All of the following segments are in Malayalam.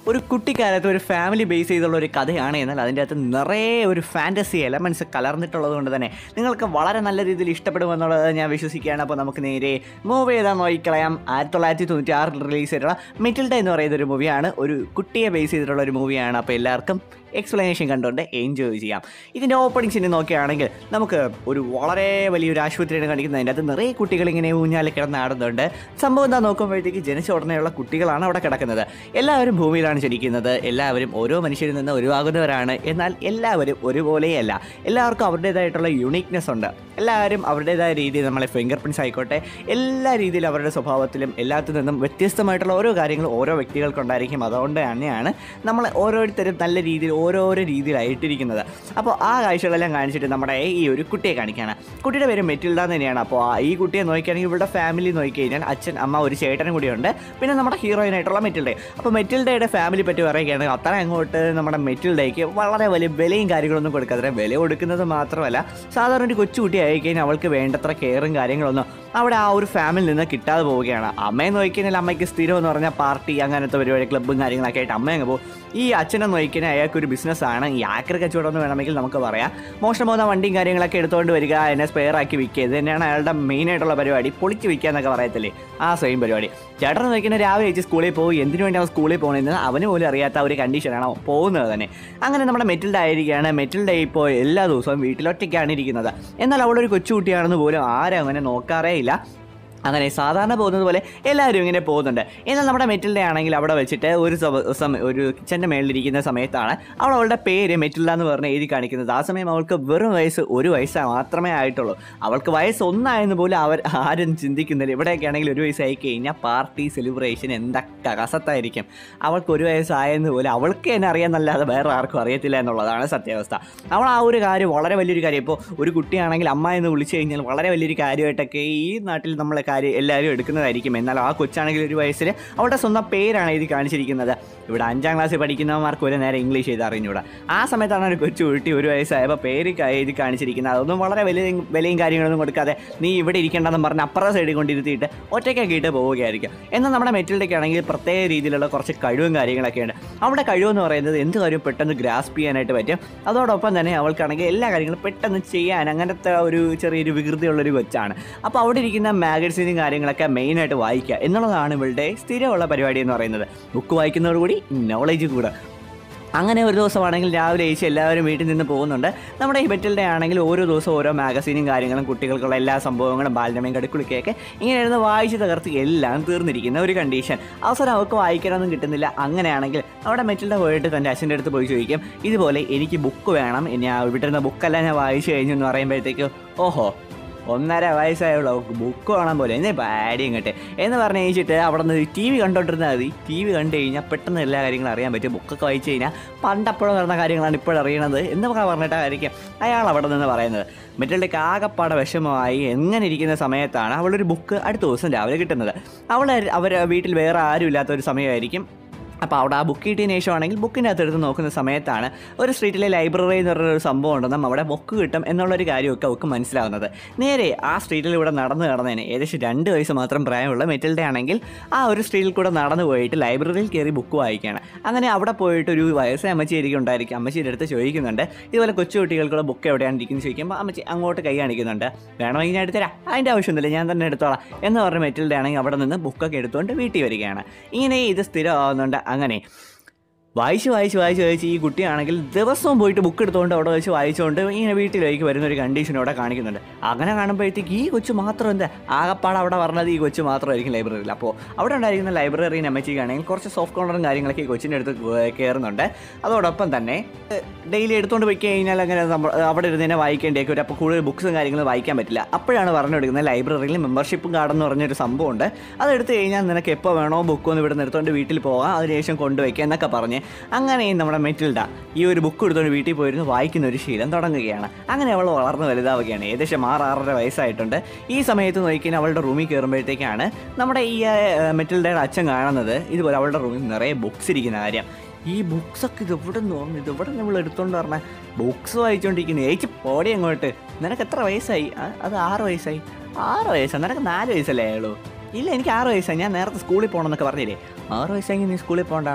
ഒരു കുട്ടിക്കാലത്ത് ഒരു ഫാമിലി ബേസ് ചെയ്തുള്ള ഒരു കഥയാണ് എന്നാൽ അതിൻ്റെ അകത്ത് നിറയെ ഒരു ഫാൻറ്റസി എലമെൻറ്റ്സ് കലർന്നിട്ടുള്ളത് കൊണ്ട് തന്നെ നിങ്ങൾക്ക് വളരെ നല്ല രീതിയിൽ ഇഷ്ടപ്പെടുമെന്നുള്ളത് ഞാൻ വിശ്വസിക്കുകയാണ് അപ്പോൾ നമുക്ക് നേരെ മൂവ് ചെയ്താൽ നോക്കിക്കളയാം ആയിരത്തി തൊള്ളായിരത്തി തൊണ്ണൂറ്റി ആറിൽ റിലീസ് ചെയ്തിട്ടുള്ള മിറ്റിൽഡ എന്ന് പറയുന്ന ഒരു മൂവിയാണ് ഒരു കുട്ടിയെ ബേസ് ചെയ്തിട്ടുള്ള ഒരു മൂവിയാണ് അപ്പോൾ എല്ലാവർക്കും എക്സ്പ്ലനേഷൻ കണ്ടുകൊണ്ട് എൻജോയ് ചെയ്യാം ഇതിൻ്റെ ഓപ്പണിംഗ് സീൻ നോക്കുകയാണെങ്കിൽ നമുക്ക് ഒരു വളരെ വലിയൊരു ആശുപത്രിയാണ് കാണിക്കുന്നത് അതിൻ്റെ അകത്ത് നിറയെ കുട്ടികൾ ഇങ്ങനെ ഊഞ്ഞാലിൽ കിടന്ന് ആടുന്നുണ്ട് സംഭവം എന്താ നോക്കുമ്പോഴത്തേക്ക് ജനിച്ച ഉടനെയുള്ള കുട്ടികളാണ് അവിടെ കിടക്കുന്നത് എല്ലാവരും ഭൂമിയിലാണ് ജനിക്കുന്നത് എല്ലാവരും ഓരോ മനുഷ്യരിൽ നിന്ന് ഒഴിവാകുന്നവരാണ് എന്നാൽ എല്ലാവരും ഒരുപോലെയല്ല എല്ലാവർക്കും അവരുടേതായിട്ടുള്ള യുണീക്നെസ് ഉണ്ട് എല്ലാവരും അവരുടേതായ രീതിയിൽ നമ്മളെ ഫിംഗർ പ്രിൻസ് ആയിക്കോട്ടെ എല്ലാ രീതിയിലും അവരുടെ സ്വഭാവത്തിലും എല്ലാത്തിൽ നിന്നും വ്യത്യസ്തമായിട്ടുള്ള ഓരോ കാര്യങ്ങളും ഓരോ വ്യക്തികൾക്കുണ്ടായിരിക്കും അതുകൊണ്ട് തന്നെയാണ് നമ്മൾ ഓരോരുത്തരും നല്ല രീതിയിൽ ഓരോരോ രീതിയിലായിട്ടിരിക്കുന്നത് അപ്പോൾ ആ കാഴ്ചകളെല്ലാം കാണിച്ചിട്ട് നമ്മുടെ ഈ ഒരു കുട്ടിയെ കാണിക്കുകയാണ് കുട്ടിയുടെ പേര് മെറ്റിൽഡ എന്ന് തന്നെയാണ് അപ്പോൾ ആ ഈ കുട്ടിയെ നോക്കുകയാണെങ്കിൽ ഇവരുടെ ഫാമിലി നോക്കി കഴിഞ്ഞാൽ അച്ഛൻ അമ്മ ഒരു ചേട്ടനും കൂടിയുണ്ട് പിന്നെ നമ്മുടെ ഹീറോയിനായിട്ടുള്ള മെറ്റിൽഡേ അപ്പോൾ മെറ്റിൽഡയുടെ ഫാമിലി പറ്റി പറയുകയാണെങ്കിൽ അത്ര അങ്ങോട്ട് നമ്മുടെ മെറ്റിൽഡയ്ക്ക് വളരെ വലിയ വിലയും കാര്യങ്ങളൊന്നും കൊടുക്കാതെ വില കൊടുക്കുന്നത് മാത്രമല്ല സാധാരണ ഒരു കൊച്ചുകുട്ടി ആയി കഴിഞ്ഞാൽ അവൾക്ക് വേണ്ടത്ര കെയറും കാര്യങ്ങളൊന്നും അവിടെ ആ ഒരു ഫാമിലിയിൽ നിന്ന് കിട്ടാതെ പോവുകയാണ് അമ്മയെ നോക്കിക്കഴിഞ്ഞാൽ അമ്മയ്ക്ക് സ്ഥിരം എന്ന് പറഞ്ഞാൽ പാർട്ടി അങ്ങനത്തെ പരിപാടി ക്ലബ്ബും കാര്യങ്ങളൊക്കെ ആയിട്ട് അമ്മ അങ്ങ് പോകും ഈ അച്ഛനെ നോക്കിക്കഴിഞ്ഞാൽ അയാൾക്ക് ഒരു ബിസിനസ്സാണ് ഈ ആക്രി കച്ചവടം എന്ന് വേണമെങ്കിൽ നമുക്ക് പറയാം മോഷണം പോകുന്ന വണ്ടിയും കാര്യങ്ങളൊക്കെ എടുത്തുകൊണ്ട് വരിക അതിനെ സ്പെയർ ആക്കി വിൽക്കുക ഇത് തന്നെയാണ് അയാളുടെ മെയിൻ ആയിട്ടുള്ള പരിപാടി പൊളിച്ച് വിൽക്കുക എന്നൊക്കെ പറയത്തില്ലേ ആ സെയിം പരിപാടി ചേട്ടൻ നോക്കിക്കുന്ന രാവിലെ ചേച്ചി സ്കൂളിൽ പോകും എന്തിനു വേണ്ടി അവൻ സ്കൂളിൽ പോകുന്നത് അവന് പോലും അറിയാത്ത ഒരു കണ്ടീഷനാണ് അവൻ പോകുന്നത് തന്നെ അങ്ങനെ നമ്മുടെ മെറ്റിൽഡ ആയിരിക്കുകയാണ് മെറ്റിൽഡ ഇപ്പോൾ എല്ലാ ദിവസവും വീട്ടിലൊറ്റയ്ക്കാണ് ഇരിക്കുന്നത് എന്നാൽ അവളൊരു കൊച്ചുകുട്ടിയാണെന്ന് പോലും ആരും അങ്ങനെ നോക്കാറേ ഇല്ല അങ്ങനെ സാധാരണ പോകുന്നത് പോലെ എല്ലാവരും ഇങ്ങനെ പോകുന്നുണ്ട് എന്നാൽ നമ്മുടെ മെറ്റിൽഡ ആണെങ്കിൽ അവിടെ വെച്ചിട്ട് ഒരു സമ- സമ- ഒരു കിച്ചൻ്റെ മേളിലിരിക്കുന്ന സമയത്താണ് അവൾ അവളുടെ പേര് മെറ്റിൽഡ എന്ന് പറഞ്ഞ് എഴുതി കാണിക്കുന്നത് ആ സമയം അവൾക്ക് വെറും വയസ്സ് ഒരു വയസ്സ് മാത്രമേ ആയിട്ടുള്ളൂ അവൾക്ക് വയസ്സ് ഒന്നായെന്ന് പോലും അവർ ആരും ചിന്തിക്കുന്നില്ല ഇവിടെയൊക്കെ ആണെങ്കിൽ ഒരു വയസ്സായി കഴിഞ്ഞാൽ പാർട്ടി സെലിബ്രേഷൻ എന്തൊക്കെ കസത്തായിരിക്കും അവൾക്ക് ഒരു വയസ്സായെന്ന് പോലും അവൾക്ക് തന്നെ അറിയാമെന്നല്ലാതെ വേറെ ആർക്കും അറിയത്തില്ല എന്നുള്ളതാണ് സത്യാവസ്ഥ അവൾ ആ ഒരു കാര്യം വളരെ വലിയൊരു കാര്യം ഇപ്പോൾ ഒരു കുട്ടിയാണെങ്കിൽ അമ്മ എന്ന് വിളിച്ചു കഴിഞ്ഞാൽ വളരെ വലിയൊരു കാര്യമായിട്ടൊക്കെ ഈ നാട്ടിൽ നമ്മളെ കാര്യം എല്ലാവരും എടുക്കുന്നതായിരിക്കും എന്നാൽ ആ കൊച്ചാണെങ്കിൽ ഒരു വയസ്സിൽ അവളുടെ സ്വന്തം പേരാണ് എഴുതി കാണിച്ചിരിക്കുന്നത് ഇവിടെ അഞ്ചാം ക്ലാസ്സിൽ പഠിക്കുന്നവന്മാർക്ക് ഒരു നേരെ ഇംഗ്ലീഷ് ചെയ്ത് അറിഞ്ഞൂടാ ആ സമയത്താണ് ഒരു കൊച്ചു കുട്ടി ഒരു വയസ്സായപ്പോൾ പേര് ക- എഴുതി കാണിച്ചിരിക്കുന്നത് അതൊന്നും വളരെ വലിയ വിലയും കാര്യങ്ങളൊന്നും കൊടുക്കാതെ നീ ഇവിടെ ഇരിക്കേണ്ടെന്ന് പറഞ്ഞ് അപ്പുറ സൈഡിൽ കൊണ്ടിരുത്തിയിട്ട് ഒറ്റയ്ക്കാക്കിയിട്ട് പോവുകയായിരിക്കും എന്നാൽ നമ്മുടെ മെറ്റിൽഡയ്ക്കാണെങ്കിൽ പ്രത്യേക രീതിയിലുള്ള കുറച്ച് കഴിവും കാര്യങ്ങളൊക്കെ ഉണ്ട് അവിടെ കഴിവെന്ന് പറയുന്നത് എന്ത് കാര്യം പെട്ടെന്ന് ഗ്രാസ്പ് ചെയ്യാനായിട്ട് പറ്റും അതോടൊപ്പം തന്നെ അവൾക്കാണെങ്കിൽ എല്ലാ കാര്യങ്ങളും പെട്ടെന്ന് ചെയ്യാൻ അങ്ങനത്തെ ഒരു ചെറിയൊരു വികൃതിയുള്ളൊരു കൊച്ചാണ് അപ്പോൾ അവിടെ ഇരിക്കുന്ന മാഗസിനും കാര്യങ്ങളൊക്കെ മെയിനായിട്ട് വായിക്കുക എന്നുള്ളതാണ് ഇവളുടെ സ്ഥിരമുള്ള പരിപാടി എന്ന് പറയുന്നത് ബുക്ക് വായിക്കുന്നതോടുകൂടി നോളേജ് കൂടെ അങ്ങനെ ഒരു ദിവസമാണെങ്കിൽ രാവിലെ ഏച്ചി എല്ലാവരും വീട്ടിൽ നിന്ന് പോകുന്നുണ്ട് നമ്മുടെ ഈ ബെറ്റലിൻ്റെ ആണെങ്കിൽ ഓരോ ദിവസം ഓരോ മാഗസീനും കാര്യങ്ങളും കുട്ടികൾക്കുള്ള എല്ലാ സംഭവങ്ങളും ബാലരമയും കടുക്കുളിക്കൊക്കെ ഇങ്ങനെ ഇരുന്ന് വായിച്ച് തകർത്ത് എല്ലാം തീർന്നിരിക്കുന്ന ഒരു കണ്ടീഷൻ അവസരം അവർക്ക് വായിക്കാനൊന്നും കിട്ടുന്നില്ല അങ്ങനെയാണെങ്കിൽ അവിടെ മെറ്റലിൻ്റെ പോയിട്ട് തൻ്റെ അച്ഛൻ്റെ അടുത്ത് പോയി ചോദിക്കും ഇതുപോലെ എനിക്ക് ബുക്ക് വേണം ഞാൻ ഇവിടെ നിന്ന് ബുക്കെല്ലാം ഞാൻ വായിച്ചു കഴിഞ്ഞു എന്ന് പറയുമ്പോഴത്തേക്ക് ഓഹോ ഒന്നര വയസ്സായുള്ള ബുക്ക് കാണാൻ പോലെ എന്നെ പാടി ഇങ്ങോട്ട് എന്ന് പറഞ്ഞ് കഴിച്ചിട്ട് അവിടെ നിന്ന് ടി വി കണ്ടോണ്ടിരുന്നാൽ മതി ടി വി കണ്ടു കഴിഞ്ഞാൽ പെട്ടെന്ന് എല്ലാ കാര്യങ്ങളും അറിയാൻ പറ്റും ബുക്കൊക്കെ വായിച്ചു കഴിഞ്ഞാൽ പണ്ടപ്പോഴും നടന്ന കാര്യങ്ങളാണ് ഇപ്പോൾ അറിയണത് എന്ന് പറഞ്ഞിട്ടായിരിക്കും അയാൾ അവിടെ നിന്ന് പറയുന്നത് മറ്റുള്ളവർക്ക് ആകപ്പാടെ വിഷമമായി എങ്ങനെ ഇരിക്കുന്ന സമയത്താണ് അവളൊരു ബുക്ക് അടുത്ത ദിവസം രാവിലെ കിട്ടുന്നത് അവൾ അവർ വീട്ടിൽ വേറെ ആരും ഇല്ലാത്ത ഒരു സമയമായിരിക്കും അപ്പോൾ അവിടെ ആ ബുക്ക് കിട്ടിയതിന് ശേഷമാണെങ്കിൽ ബുക്കിൻ്റെ അകത്ത് എടുത്ത് നോക്കുന്ന സമയത്താണ് ഒരു സ്ട്രീറ്റിലെ ലൈബ്രറി എന്ന് പറഞ്ഞൊരു സംഭവം ഉണ്ടെന്നും അവിടെ ബുക്ക് കിട്ടും എന്നുള്ളൊരു കാര്യമൊക്കെ അവൾക്ക് മനസ്സിലാവുന്നത് നേരെ ആ സ്ട്രീറ്റിലൂടെ നടന്നു നടന്നതിന് ഏകദേശം രണ്ട് വയസ്സ് മാത്രം പ്രായമുള്ള മെറ്റിൽഡ ആണെങ്കിൽ ആ ഒരു സ്ട്രീറ്റിൽ കൂടെ നടന്നു പോയിട്ട് ലൈബ്രറിയിൽ കയറി ബുക്ക് വായിക്കുകയാണ് അങ്ങനെ അവിടെ പോയിട്ട് ഒരു വയസ്സായ അമ്മച്ചി ആയിരിക്കും ഉണ്ടായിരിക്കും അമ്മച്ചിയുടെ അടുത്ത് ചോദിക്കുന്നുണ്ട് ഇതുപോലെ കൊച്ചു കുട്ടികൾക്കുള്ള ബുക്ക് എവിടെയാണ് ഇരിക്കുന്നത് ചോദിക്കുമ്പോൾ അമ്മച്ചി അങ്ങോട്ട് കൈ കാണിക്കുന്നുണ്ട് വേണമെങ്കിൽ ഞാൻ എടുത്തരാം അതിൻ്റെ ആവശ്യമൊന്നുമില്ല ഞാൻ തന്നെ എടുത്തോളാം എന്ന് പറഞ്ഞ് മെറ്റിൽഡ ആണെങ്കിൽ അവിടെ നിന്ന് ബുക്കൊക്കെ എടുത്തുകൊണ്ട് വീട്ടിൽ വരികയാണ് ഇങ്ങനെ ഇത് സ്ഥിരമാകുന്നുണ്ട് അങ്ങനെ വായിച്ച് വായിച്ച് വായിച്ച് വായിച്ച് ഈ കുട്ടിയാണെങ്കിൽ ദിവസവും പോയിട്ട് ബുക്ക് എടുത്തുകൊണ്ട് അവിടെ വെച്ച് വായിച്ചുകൊണ്ട് ഇങ്ങനെ വീട്ടിലേക്ക് വരുന്ന ഒരു കണ്ടീഷൻ അവിടെ കാണിക്കുന്നുണ്ട് അങ്ങനെ കാണുമ്പോഴത്തേക്ക് ഈ കൊച്ചു മാത്രം എന്താ ആകപ്പാട് അവിടെ പറഞ്ഞത് ഈ കൊച്ചു മാത്രമായിരിക്കും ലൈബ്രറിയിൽ അപ്പോൾ അവിടെ ഉണ്ടായിരിക്കുന്ന ലൈബ്രറിയിൽ അമ്മച്ചിക്കാണെങ്കിൽ കുറച്ച് സോഫ്റ്റ് കോർണറും കാര്യങ്ങളൊക്കെ ഈ കൊച്ചിൻ്റെ അടുത്ത് കേ- കയറുന്നുണ്ട് അതോടൊപ്പം തന്നെ ഡെയിലി എടുത്തുകൊണ്ട് പോയി കഴിഞ്ഞാൽ അങ്ങനെ നമ്മൾ അവിടെ ഇരുന്ന് വായിക്കേണ്ടിയൊക്കെ വരും അപ്പോൾ കൂടുതൽ ബുക്സും കാര്യങ്ങളും വായിക്കാൻ പറ്റില്ല അപ്പോഴാണ് പറഞ്ഞു കൊടുക്കുന്നത് ലൈബ്രറിയിൽ മെമ്പർഷിപ്പ് കാർഡ് എന്ന് പറഞ്ഞൊരു സംഭവമുണ്ട് അത് എടുത്തു കഴിഞ്ഞാൽ നിനക്ക് എപ്പോൾ വേണോ ബുക്ക് ഒന്ന് ഇവിടെ നിർത്തുകൊണ്ട് വീട്ടിൽ പോകാം അതിനുശേഷം കൊണ്ടുവയ്ക്കുക എന്നൊക്കെ പറഞ്ഞ് അങ്ങനെ നമ്മുടെ മെറ്റിൽഡ ഈ ഒരു ബുക്ക് എടുത്തുകൊണ്ട് വീട്ടിൽ പോയിരുന്ന് വായിക്കുന്ന ഒരു ശീലം തുടങ്ങുകയാണ് അങ്ങനെ അവൾ വളർന്ന് വലുതാവുകയാണ് ഏകദേശം ആറ് ആറര വയസ്സായിട്ടുണ്ട് ഈ സമയത്ത് നോക്കിയാൽ അവളുടെ റൂമിൽ കയറുമ്പോഴത്തേക്കാണ് നമ്മുടെ ഈ മെറ്റിൽഡയുടെ അച്ഛൻ കാണുന്നത് ഇതുപോലെ അവളുടെ റൂമിൽ നിറയെ ബുക്സ് ഇരിക്കുന്ന കാര്യം ഈ ബുക്സൊക്കെ ഇത് എവിടെ നിന്ന് വന്നു ഇത് എവിടെ നമ്മൾ എടുത്തോണ്ട് പറഞ്ഞ ബുക്സ് വായിച്ചുകൊണ്ടിരിക്കുന്നു ഏച്ചി പോടി അങ്ങോട്ട് നിനക്ക് എത്ര വയസ്സായി ആ, അത് ആറ് വയസ്സായി ആറ് വയസ്സാണ് നിനക്ക് നാല് വയസ്സല്ലേ അയാളൂ ഇല്ല എനിക്ക് ആറ് വയസ്സായി ഞാൻ നേരത്തെ സ്കൂളിൽ പോകണമെന്നൊക്കെ പറഞ്ഞില്ലേ ആറ് വയസ്സായി നീ സ്കൂളിൽ പോകണ്ടാണല്ലോ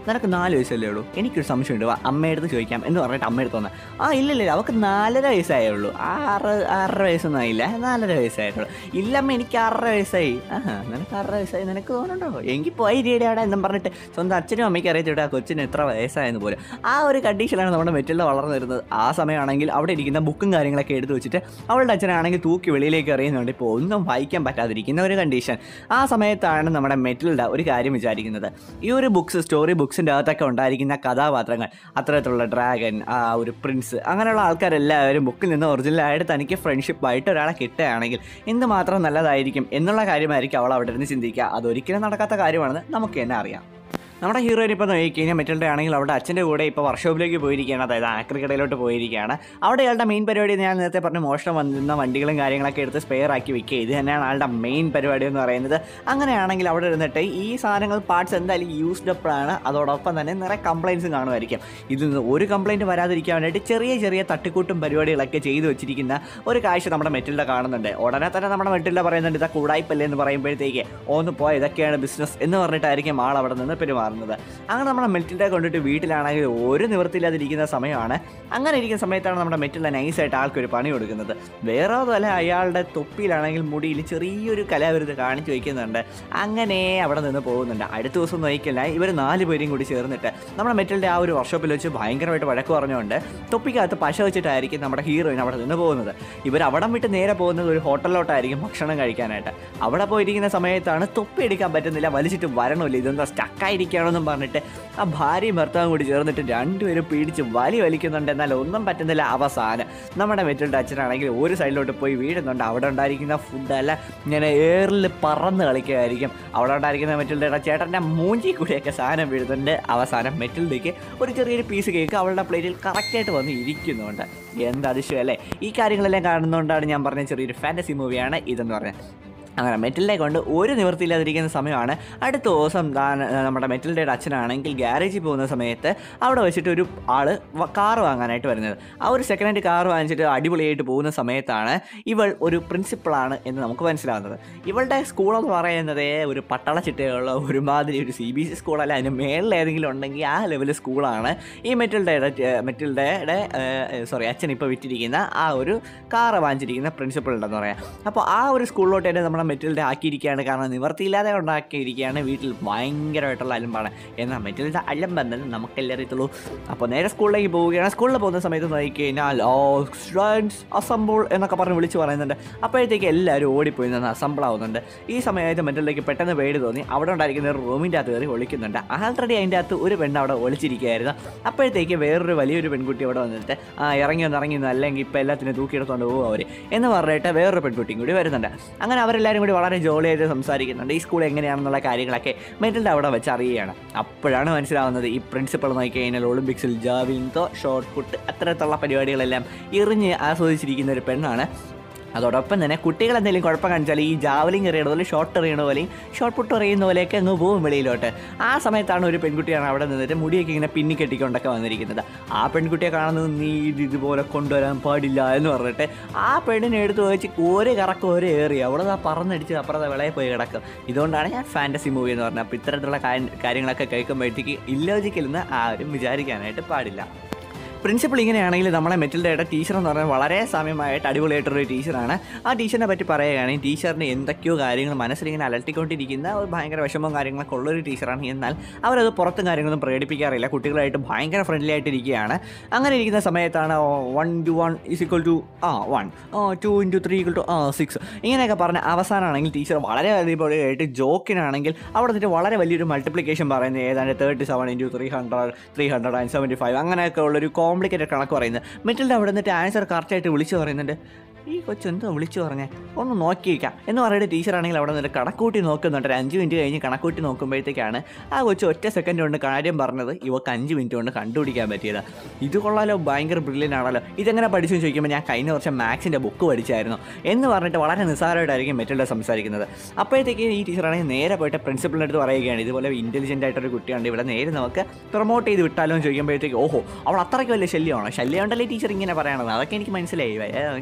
നിനക്ക് നാല് വയസ്സല്ലേ ഉള്ളൂ എനിക്കൊരു സംശയമുണ്ട് വാ അമ്മയടുത്ത് ചോദിക്കാം എന്ന് പറഞ്ഞിട്ട് അമ്മയടുത്ത് വന്ന് ആ ഇല്ലില്ല അവൾക്ക് നാലര വയസ്സായേ ഉള്ളൂ ആറ് ആറര വയസ്സൊന്നും ആയില്ല നാലര വയസ്സായിട്ടുള്ളൂ ഇല്ലമ്മ എനിക്ക് ആറര വയസ്സായി ആഹാ നിനക്ക് ആറര വയസ്സായി നിനക്ക് തോന്നുന്നുണ്ടോ എങ്കിൽ പോയി രീടി അവിടെ എന്നും പറഞ്ഞിട്ട് സ്വന്തം അച്ഛനും അമ്മയ്ക്ക് അറിയത്തിട്ട് ആ കൊച്ചിന് എത്ര വയസ്സായെന്ന് പോലും ആ ഒരു കണ്ടീഷനിലാണ് നമ്മുടെ മെറ്റിൽഡ വളർന്നു വരുന്നത് ആ സമയമാണെങ്കിൽ അവിടെ ഇരിക്കുന്ന ബുക്കും കാര്യങ്ങളൊക്കെ എടുത്ത് വെച്ചിട്ട് അവളുടെ അച്ഛനാണെങ്കിൽ തൂക്കി വെളിയിലേക്ക് എറിയുന്നുണ്ട് ഇപ്പോൾ ഒന്നും വായിക്കാൻ പറ്റാതിരിക്കുന്ന ഒരു കണ്ടീഷൻ ആ സമയത്താണ് നമ്മുടെ മെറ്റിൽഡ ഒരു കാര്യം വിചാരിക്കുന്നത് ഈ ഒരു ബുക്സ് സ്റ്റോറി ബുക്സിൻ്റെ അകത്തൊക്കെ ഉണ്ടായിരിക്കുന്ന കഥാപാത്രങ്ങൾ അത്തരത്തിലുള്ള ഡ്രാഗൻ ആ ഒരു പ്രിൻസ് അങ്ങനെയുള്ള ആൾക്കാരെല്ലാവരും ബുക്കിൽ നിന്ന് ഒറിജിനലായിട്ട് തനിക്ക് ഫ്രണ്ട്ഷിപ്പായിട്ട് ഒരാളെ കിട്ടുകയാണെങ്കിൽ എന്തുമാത്രം നല്ലതായിരിക്കും എന്നുള്ള കാര്യമായിരിക്കും അവൾ അവിടെ നിന്ന് ചിന്തിക്കുക അതൊരിക്കലും നടക്കാത്ത കാര്യമാണെന്ന് നമുക്ക് തന്നെ അറിയാം നമ്മുടെ ഹീറോയിൻ ഇപ്പോൾ നോക്കിക്കഴിഞ്ഞാൽ മെറ്റൽഡേ ആണെങ്കിൽ അവിടെ അച്ഛൻ്റെ കൂടെ ഇപ്പോൾ വർക്ക്ഷോപ്പിലേക്ക് പോയിരിക്കുകയാണ് അതായത് ആക്രി കടയിലോട്ട് പോയിരിക്കുകയാണ് അവിടെ അയാളുടെ മെയിൻ പരിപാടി ഞാൻ നേരത്തെ പറഞ്ഞ മോഷണം വന്നിരുന്ന വണ്ടികളും കാര്യങ്ങളൊക്കെ എടുത്ത് സ്പെയർ ആക്കി വെക്കുക ഇത് തന്നെയാണ് ആളുടെ മെയിൻ പരിപാടി എന്ന് പറയുന്നത് അങ്ങനെയാണെങ്കിൽ അവിടെ ഇരുന്നിട്ട് ഈ സാധനങ്ങൾ പാർട്സ് എന്തായാലും യൂസ്ഡ് അപ്പ് ആണ് അതോടൊപ്പം തന്നെ നിറയെ കംപ്ലയിൻസും കാണുമായിരിക്കും ഇതിൽ നിന്ന് ഒരു കംപ്ലയിൻറ്റ് വരാതിരിക്കാൻ വേണ്ടിയിട്ട് ചെറിയ ചെറിയ തട്ടിക്കൂട്ടും പരിപാടികളൊക്കെ ചെയ്തു വെച്ചിരിക്കുന്ന ഒരു കാഴ്ച നമ്മുടെ മെറ്റിൽഡ കാണുന്നുണ്ട് ഉടനെ തന്നെ നമ്മുടെ മെറ്റിൽഡ പറയുന്നുണ്ട് ഇതാ കൂടായ്പല്ലേ എന്ന് പറയുമ്പോഴത്തേക്ക് ഒന്ന് പോയ ഇതൊക്കെയാണ് ബിസിനസ് എന്ന് പറഞ്ഞിട്ടായിരിക്കും ആൾ അവിടെ നിന്ന് പെരുമാറുന്നത് അങ്ങനെ നമ്മുടെ മെറ്റിൽഡെ കൊണ്ടിട്ട് വീട്ടിലാണെങ്കിൽ ഒരു നിവൃത്തിയില്ലാതിരിക്കുന്ന സമയമാണ് അങ്ങനെ ഇരിക്കുന്ന സമയത്താണ് നമ്മുടെ മെറ്റിൽഡ നൈസായിട്ട് ആൾക്കൊരു പണി കൊടുക്കുന്നത് വേറെ ഒന്നുമല്ല അയാളുടെ തൊപ്പിയിലാണെങ്കിൽ മുടിയിൽ ചെറിയൊരു കലാവിരുത് കാണിച്ചു വയ്ക്കുന്നുണ്ട് അങ്ങനെ അവിടെ നിന്ന് പോകുന്നുണ്ട് അടുത്ത ദിവസം നോക്കില്ല ഇവർ നാല് പേരും കൂടി ചേർന്നിട്ട് നമ്മുടെ മെറ്റലിൻ്റെ ആ ഒരു വർക്ക്ഷോപ്പിൽ വെച്ച് ഭയങ്കരമായിട്ട് വഴക്ക് പറഞ്ഞുകൊണ്ട് തൊപ്പിക്കകത്ത് പശ വെച്ചിട്ടായിരിക്കും നമ്മുടെ ഹീറോയിൻ അവിടെ നിന്ന് പോകുന്നത് ഇവർ അവിടം വിട്ട് നേരെ പോകുന്നത് ഒരു ഹോട്ടലിലോട്ടായിരിക്കും ഭക്ഷണം കഴിക്കാനായിട്ട് അവിടെ പോയിരിക്കുന്ന സമയത്താണ് തൊപ്പി എടുക്കാൻ പറ്റുന്നില്ല വലിച്ചിട്ട് വരണമില്ല ഇതെന്താ സ്റ്റക്കായിരിക്കുകയാണെന്നും പറഞ്ഞിട്ട് ആ ഭാര്യയും ഭർത്താവും കൂടി ചേർന്നിട്ട് രണ്ടുപേരും പിടിച്ച് വലി വലിക്കുന്നുണ്ട് എന്നാൽ ഒന്നും പറ്റുന്നില്ല അവസാനം നമ്മുടെ മെറ്റലിൻ്റെ അച്ഛനാണെങ്കിൽ ഒരു സൈഡിലോട്ട് പോയി വീഴുന്നുണ്ട് അവിടെ ഉണ്ടായിരിക്കുന്ന ഫുഡെല്ലാം ഇങ്ങനെ എയറിൽ പറന്ന് കളിക്കുകയായിരിക്കും അവിടെ ഉണ്ടായിരിക്കുന്ന മെറ്റിൽഡയുടെ ചേട്ടൻ്റെ മൂഞ്ചി കൂടിയൊക്കെ സാധനം വീഴുന്നുണ്ട് അവസാനം മെറ്റിൽഡയ്ക്ക് ഒരു ചെറിയൊരു പീസ് കേക്ക് അവളുടെ പ്ലേറ്റിൽ കറക്റ്റായിട്ട് വന്ന് ഇരിക്കുന്നുണ്ട് എന്ത് അതിശയം അല്ലേ ഈ കാര്യങ്ങളെല്ലാം കാണുന്നതുകൊണ്ടാണ് ഞാൻ പറഞ്ഞ ചെറിയൊരു ഫാൻറ്റസി മൂവിയാണ് ഇതെന്ന് പറഞ്ഞത് അങ്ങനെ മെറ്റലിനെ കൊണ്ട് ഒരു നിവൃത്തിയില്ലാതിരിക്കുന്ന സമയമാണ് അടുത്ത ദിവസം താൻ നമ്മുടെ മെറ്റലിൻ്റെ അച്ഛനാണെങ്കിൽ ഗ്യാരേജിൽ പോകുന്ന സമയത്ത് അവിടെ വെച്ചിട്ട് ഒരു ആള് കാർ വാങ്ങാനായിട്ട് വരുന്നത് ആ ഒരു സെക്കൻഡ് ഹാൻഡ് കാർ വാങ്ങിച്ചിട്ട് അടിപൊളിയായിട്ട് പോകുന്ന സമയത്താണ് ഇവൾ ഒരു പ്രിൻസിപ്പളാണ് എന്ന് നമുക്ക് മനസ്സിലാവുന്നത് ഇവളുടെ സ്കൂൾ എന്ന് പറയുന്നത് ഒരു പട്ടാള ചിട്ടയുള്ള ഒരുമാതിരി ഒരു സി ബി സി സ്കൂളല്ല അതിന് മേളിൽ ഏതെങ്കിലും ഉണ്ടെങ്കിൽ ആ ലെവൽ സ്കൂളാണ് ഈ മെറ്റിൽഡയുടെ മെറ്റിൽഡയുടെ സോറി അച്ഛൻ ഇപ്പോൾ വിറ്റിരിക്കുന്ന ആ ഒരു കാറ് വാങ്ങിച്ചിരിക്കുന്ന പ്രിൻസിപ്പൾ ഉണ്ടെന്ന് പറയാം അപ്പോൾ ആ ഒരു സ്കൂളിലോട്ട് തന്നെ നമ്മുടെ മെറ്റിൽഡ ആക്കിയിരിക്കുകയാണ് കാരണം നിവർത്തിയില്ലാതെ ഉണ്ടാക്കിയിരിക്കുകയാണ് വീട്ടിൽ ഭയങ്കരമായിട്ടുള്ള അലമ്പാണ് എന്നാൽ മെറ്റിൽഡ അലമ്പെന്നത് നമുക്കെല്ലാം അറിയത്തുള്ളൂ അപ്പോൾ നേരെ സ്കൂളിലേക്ക് പോവുകയാണ് സ്കൂളിൽ പോകുന്ന സമയത്ത് നോക്കി കഴിഞ്ഞാൽ ഓ സ്റ്റുഡൻസ് അസംബിൾ എന്നൊക്കെ പറഞ്ഞ് വിളിച്ച് പറയുന്നുണ്ട് അപ്പോഴത്തേക്ക് എല്ലാവരും ഓടിപ്പോയി നിന്ന് അസംബിൾ ആവുന്നുണ്ട് ഈ സമയത്ത് മെറ്റലിലേക്ക് പെട്ടെന്ന് പേടി തോന്നി അവിടെ ഉണ്ടായിരിക്കുന്ന ഒരു റൂമിൻ്റെ അകത്ത് കയറി ഒളിക്കുന്നുണ്ട് ആൾറെഡി അതിൻ്റെ അകത്ത് ഒരു പെണ്ണ് അവിടെ ഒളിച്ചിരിക്കുകയായിരുന്നു അപ്പോഴത്തേക്ക് വേറൊരു വലിയൊരു പെൺകുട്ടി അവിടെ വന്നിട്ട് ആ ഇറങ്ങി ഒന്ന് ഇറങ്ങി ഒന്ന് അല്ലെങ്കിൽ ഇപ്പോൾ എല്ലാത്തിനും തൂക്കിയെടുത്തോണ്ട് പോകും അവർ എന്ന് പറഞ്ഞിട്ട് വേറൊരു പെൺകുട്ടിയും കൂടി വരുന്നുണ്ട് അങ്ങനെ അവരെല്ലാവരും കൂടി വളരെ ജോളിയായിട്ട് സംസാരിക്കുന്നുണ്ട് ഈ സ്കൂൾ എങ്ങനെയാണെന്നുള്ള കാര്യങ്ങളൊക്കെ മെറ്റലിൻ്റെ അവിടെ വെച്ച് അറിയുകയാണ് അപ്പോഴാണ് മനസ്സിലാവുന്നത് ഈ പ്രിൻസിപ്പൾ നോക്കി കഴിഞ്ഞാൽ ഒളിമ്പിക്സിൽ ജാവിൻതോ ഷോർട്ട് പുട്ട് അത്തരത്തിലുള്ള പരിപാടികളെല്ലാം എറിഞ്ഞ് ആസ്വദിച്ചിരിക്കുന്ന ഒരു പെണ്ണാണ് അതോടൊപ്പം തന്നെ കുട്ടികൾ എന്തെങ്കിലും കുഴപ്പം കാണിച്ചാൽ ഈ ജാവലിംഗ് എറിയണ പോലെ ഷോട്ട് എറിയണ പോലെയും ഷോർട്ട് പുട്ട് എറിയുന്ന പോലെയൊക്കെ അങ്ങ് പോകും വെളിയിലോട്ട് ആ സമയത്താണ് ഒരു പെൺകുട്ടിയാണ് അവിടെ നിന്നിട്ട് മുടിയൊക്കെ ഇങ്ങനെ പിന്നി കെട്ടിക്കൊണ്ടൊക്കെ വന്നിരിക്കുന്നത് ആ പെൺകുട്ടിയെ കാണുന്നത് നീ ഇത് ഇതുപോലെ കൊണ്ടുവരാൻ പാടില്ല എന്ന് പറഞ്ഞിട്ട് ആ പെണ്ണിനെ എടുത്ത് വെച്ച് ഒരു കറക്കം ഒരു ഏറി അവിടെ ആ പറന്നടിച്ച് അപ്പുറത്തെ വിളയെ പോയി കിടക്കും ഇതുകൊണ്ടാണ് ഞാൻ ഫാൻറ്റസി മൂവി എന്ന് പറഞ്ഞത് അപ്പോൾ ഇത്തരത്തിലുള്ള കാര്യം- കാര്യങ്ങളൊക്കെ കേൾക്കുമ്പോഴത്തേക്ക് ഇല്ലോജിക്കൽ എന്ന് ആരും വിചാരിക്കാനായിട്ട് പാടില്ല പ്രിൻസിപ്പൾ ഇങ്ങനെയാണെങ്കിൽ നമ്മളെ മെറ്റിൽഡയുടെ ടീച്ചർ എന്ന് പറഞ്ഞാൽ വളരെ സമയമായിട്ട് അടിപൊളിയായിട്ടുള്ളൊരു ടീച്ചറാണ് ആ ടീച്ചറിനെ പറ്റി പറയുകയാണെങ്കിൽ ടീച്ചറിന് എന്തൊക്കെയോ കാര്യങ്ങൾ മനസ്സിലിങ്ങനെ അലട്ടിക്കൊണ്ടിരിക്കുന്ന ഒരു ഭയങ്കര വിഷമവും കാര്യങ്ങളൊക്കെ ഉള്ളൊരു ടീച്ചറാണ് എന്നാൽ അവരത് പുറത്തും കാര്യങ്ങളൊന്നും പ്രകടിപ്പിക്കാറില്ല കുട്ടികളായിട്ട് ഭയങ്കര ഫ്രണ്ട്ലി ആയിട്ടിരിക്കുകയാണ് അങ്ങനെ ഇരിക്കുന്ന സമയത്താണ് one two one is equal to ah one two into three equal to ah six ഇങ്ങനെയൊക്കെ പറഞ്ഞ അവസാനമാണെങ്കിൽ ടീച്ചർ വളരെ അടിപൊളിയായിട്ട് ജോക്കിനാണെങ്കിൽ അവിടെ നിന്നിട്ട് വളരെ വലിയൊരു മൾട്ടിപ്ലിക്കേഷൻ പറയുന്നത് ഏതാണ്ട് thirty seven into three hundred three hundred and seventy five അങ്ങനെയൊക്കെ ഉള്ളൊരു കോംപ്ലിക്കേറ്റഡ് കണക്ക് പറയുന്നത് മെറ്റലിൻ്റെ അവിടെ നിന്നിട്ട് ആൻസർ കറക്റ്റായിട്ട് വിളിച്ച് പറയുന്നുണ്ട് ഈ കൊച്ചു എന്തോ വിളിച്ചു പറഞ്ഞേ ഒന്ന് നോക്കിയേക്കാം എന്ന് പറഞ്ഞിട്ട് ടീച്ചറാണെങ്കിൽ അവിടെ നിന്ന് കണക്കൂട്ടി നോക്കുന്നുണ്ട് ഒരു അഞ്ച് മിനിറ്റ് കഴിഞ്ഞ് കണക്കൂട്ടി നോക്കുമ്പോഴത്തേക്കാണ് ആ കൊച്ചു ഒറ്റ സെക്കൻഡ് കൊണ്ട് കാര്യം പറഞ്ഞത് ഇവക്ക് അഞ്ച് മിനിറ്റ് കൊണ്ട് കണ്ടുപിടിക്കാൻ പറ്റിയത് ഇത് കൊള്ളാലോ ഭയങ്കര ബ്രില്യൻ ആണല്ലോ ഇതെങ്ങനെ പഠിച്ചു എന്ന് ചോദിക്കുമ്പോൾ ഞാൻ കഴിഞ്ഞ വർഷം മാത്സിൻ്റെ ബുക്ക് പഠിച്ചായിരുന്നു എന്ന് പറഞ്ഞിട്ട് വളരെ നിസ്സാരമായിട്ടായിരിക്കും മെറ്റലിൻ്റെ സംസാരിക്കുന്നത് അപ്പോഴത്തേക്ക് ഈ ടീച്ചറാണെങ്കിൽ നേരെ പോയിട്ട് പ്രിൻസിപ്പളിൻ്റെ അടുത്ത് പറയുകയാണ് ഇതുപോലെ ഇൻ്റലിജൻ്റ് ആയിട്ടൊരു കുട്ടിയുണ്ട് ഇവിടെ നേരെ നമുക്ക് പ്രൊമോട്ട് ചെയ്ത് വിട്ടാലോ എന്ന് ചോദിക്കുമ്പോഴത്തേക്ക് ഓഹോ അവൾ അത്രയ്ക്ക് വലിയ ശല്യമാണോ ശല്യം ഉണ്ടല്ലേ ടീച്ചർ ഇങ്ങനെ പറയണത് അതൊക്കെ എനിക്ക് മനസ്സിലായി ഏ, ഇങ്ങനെ പറയുന്ന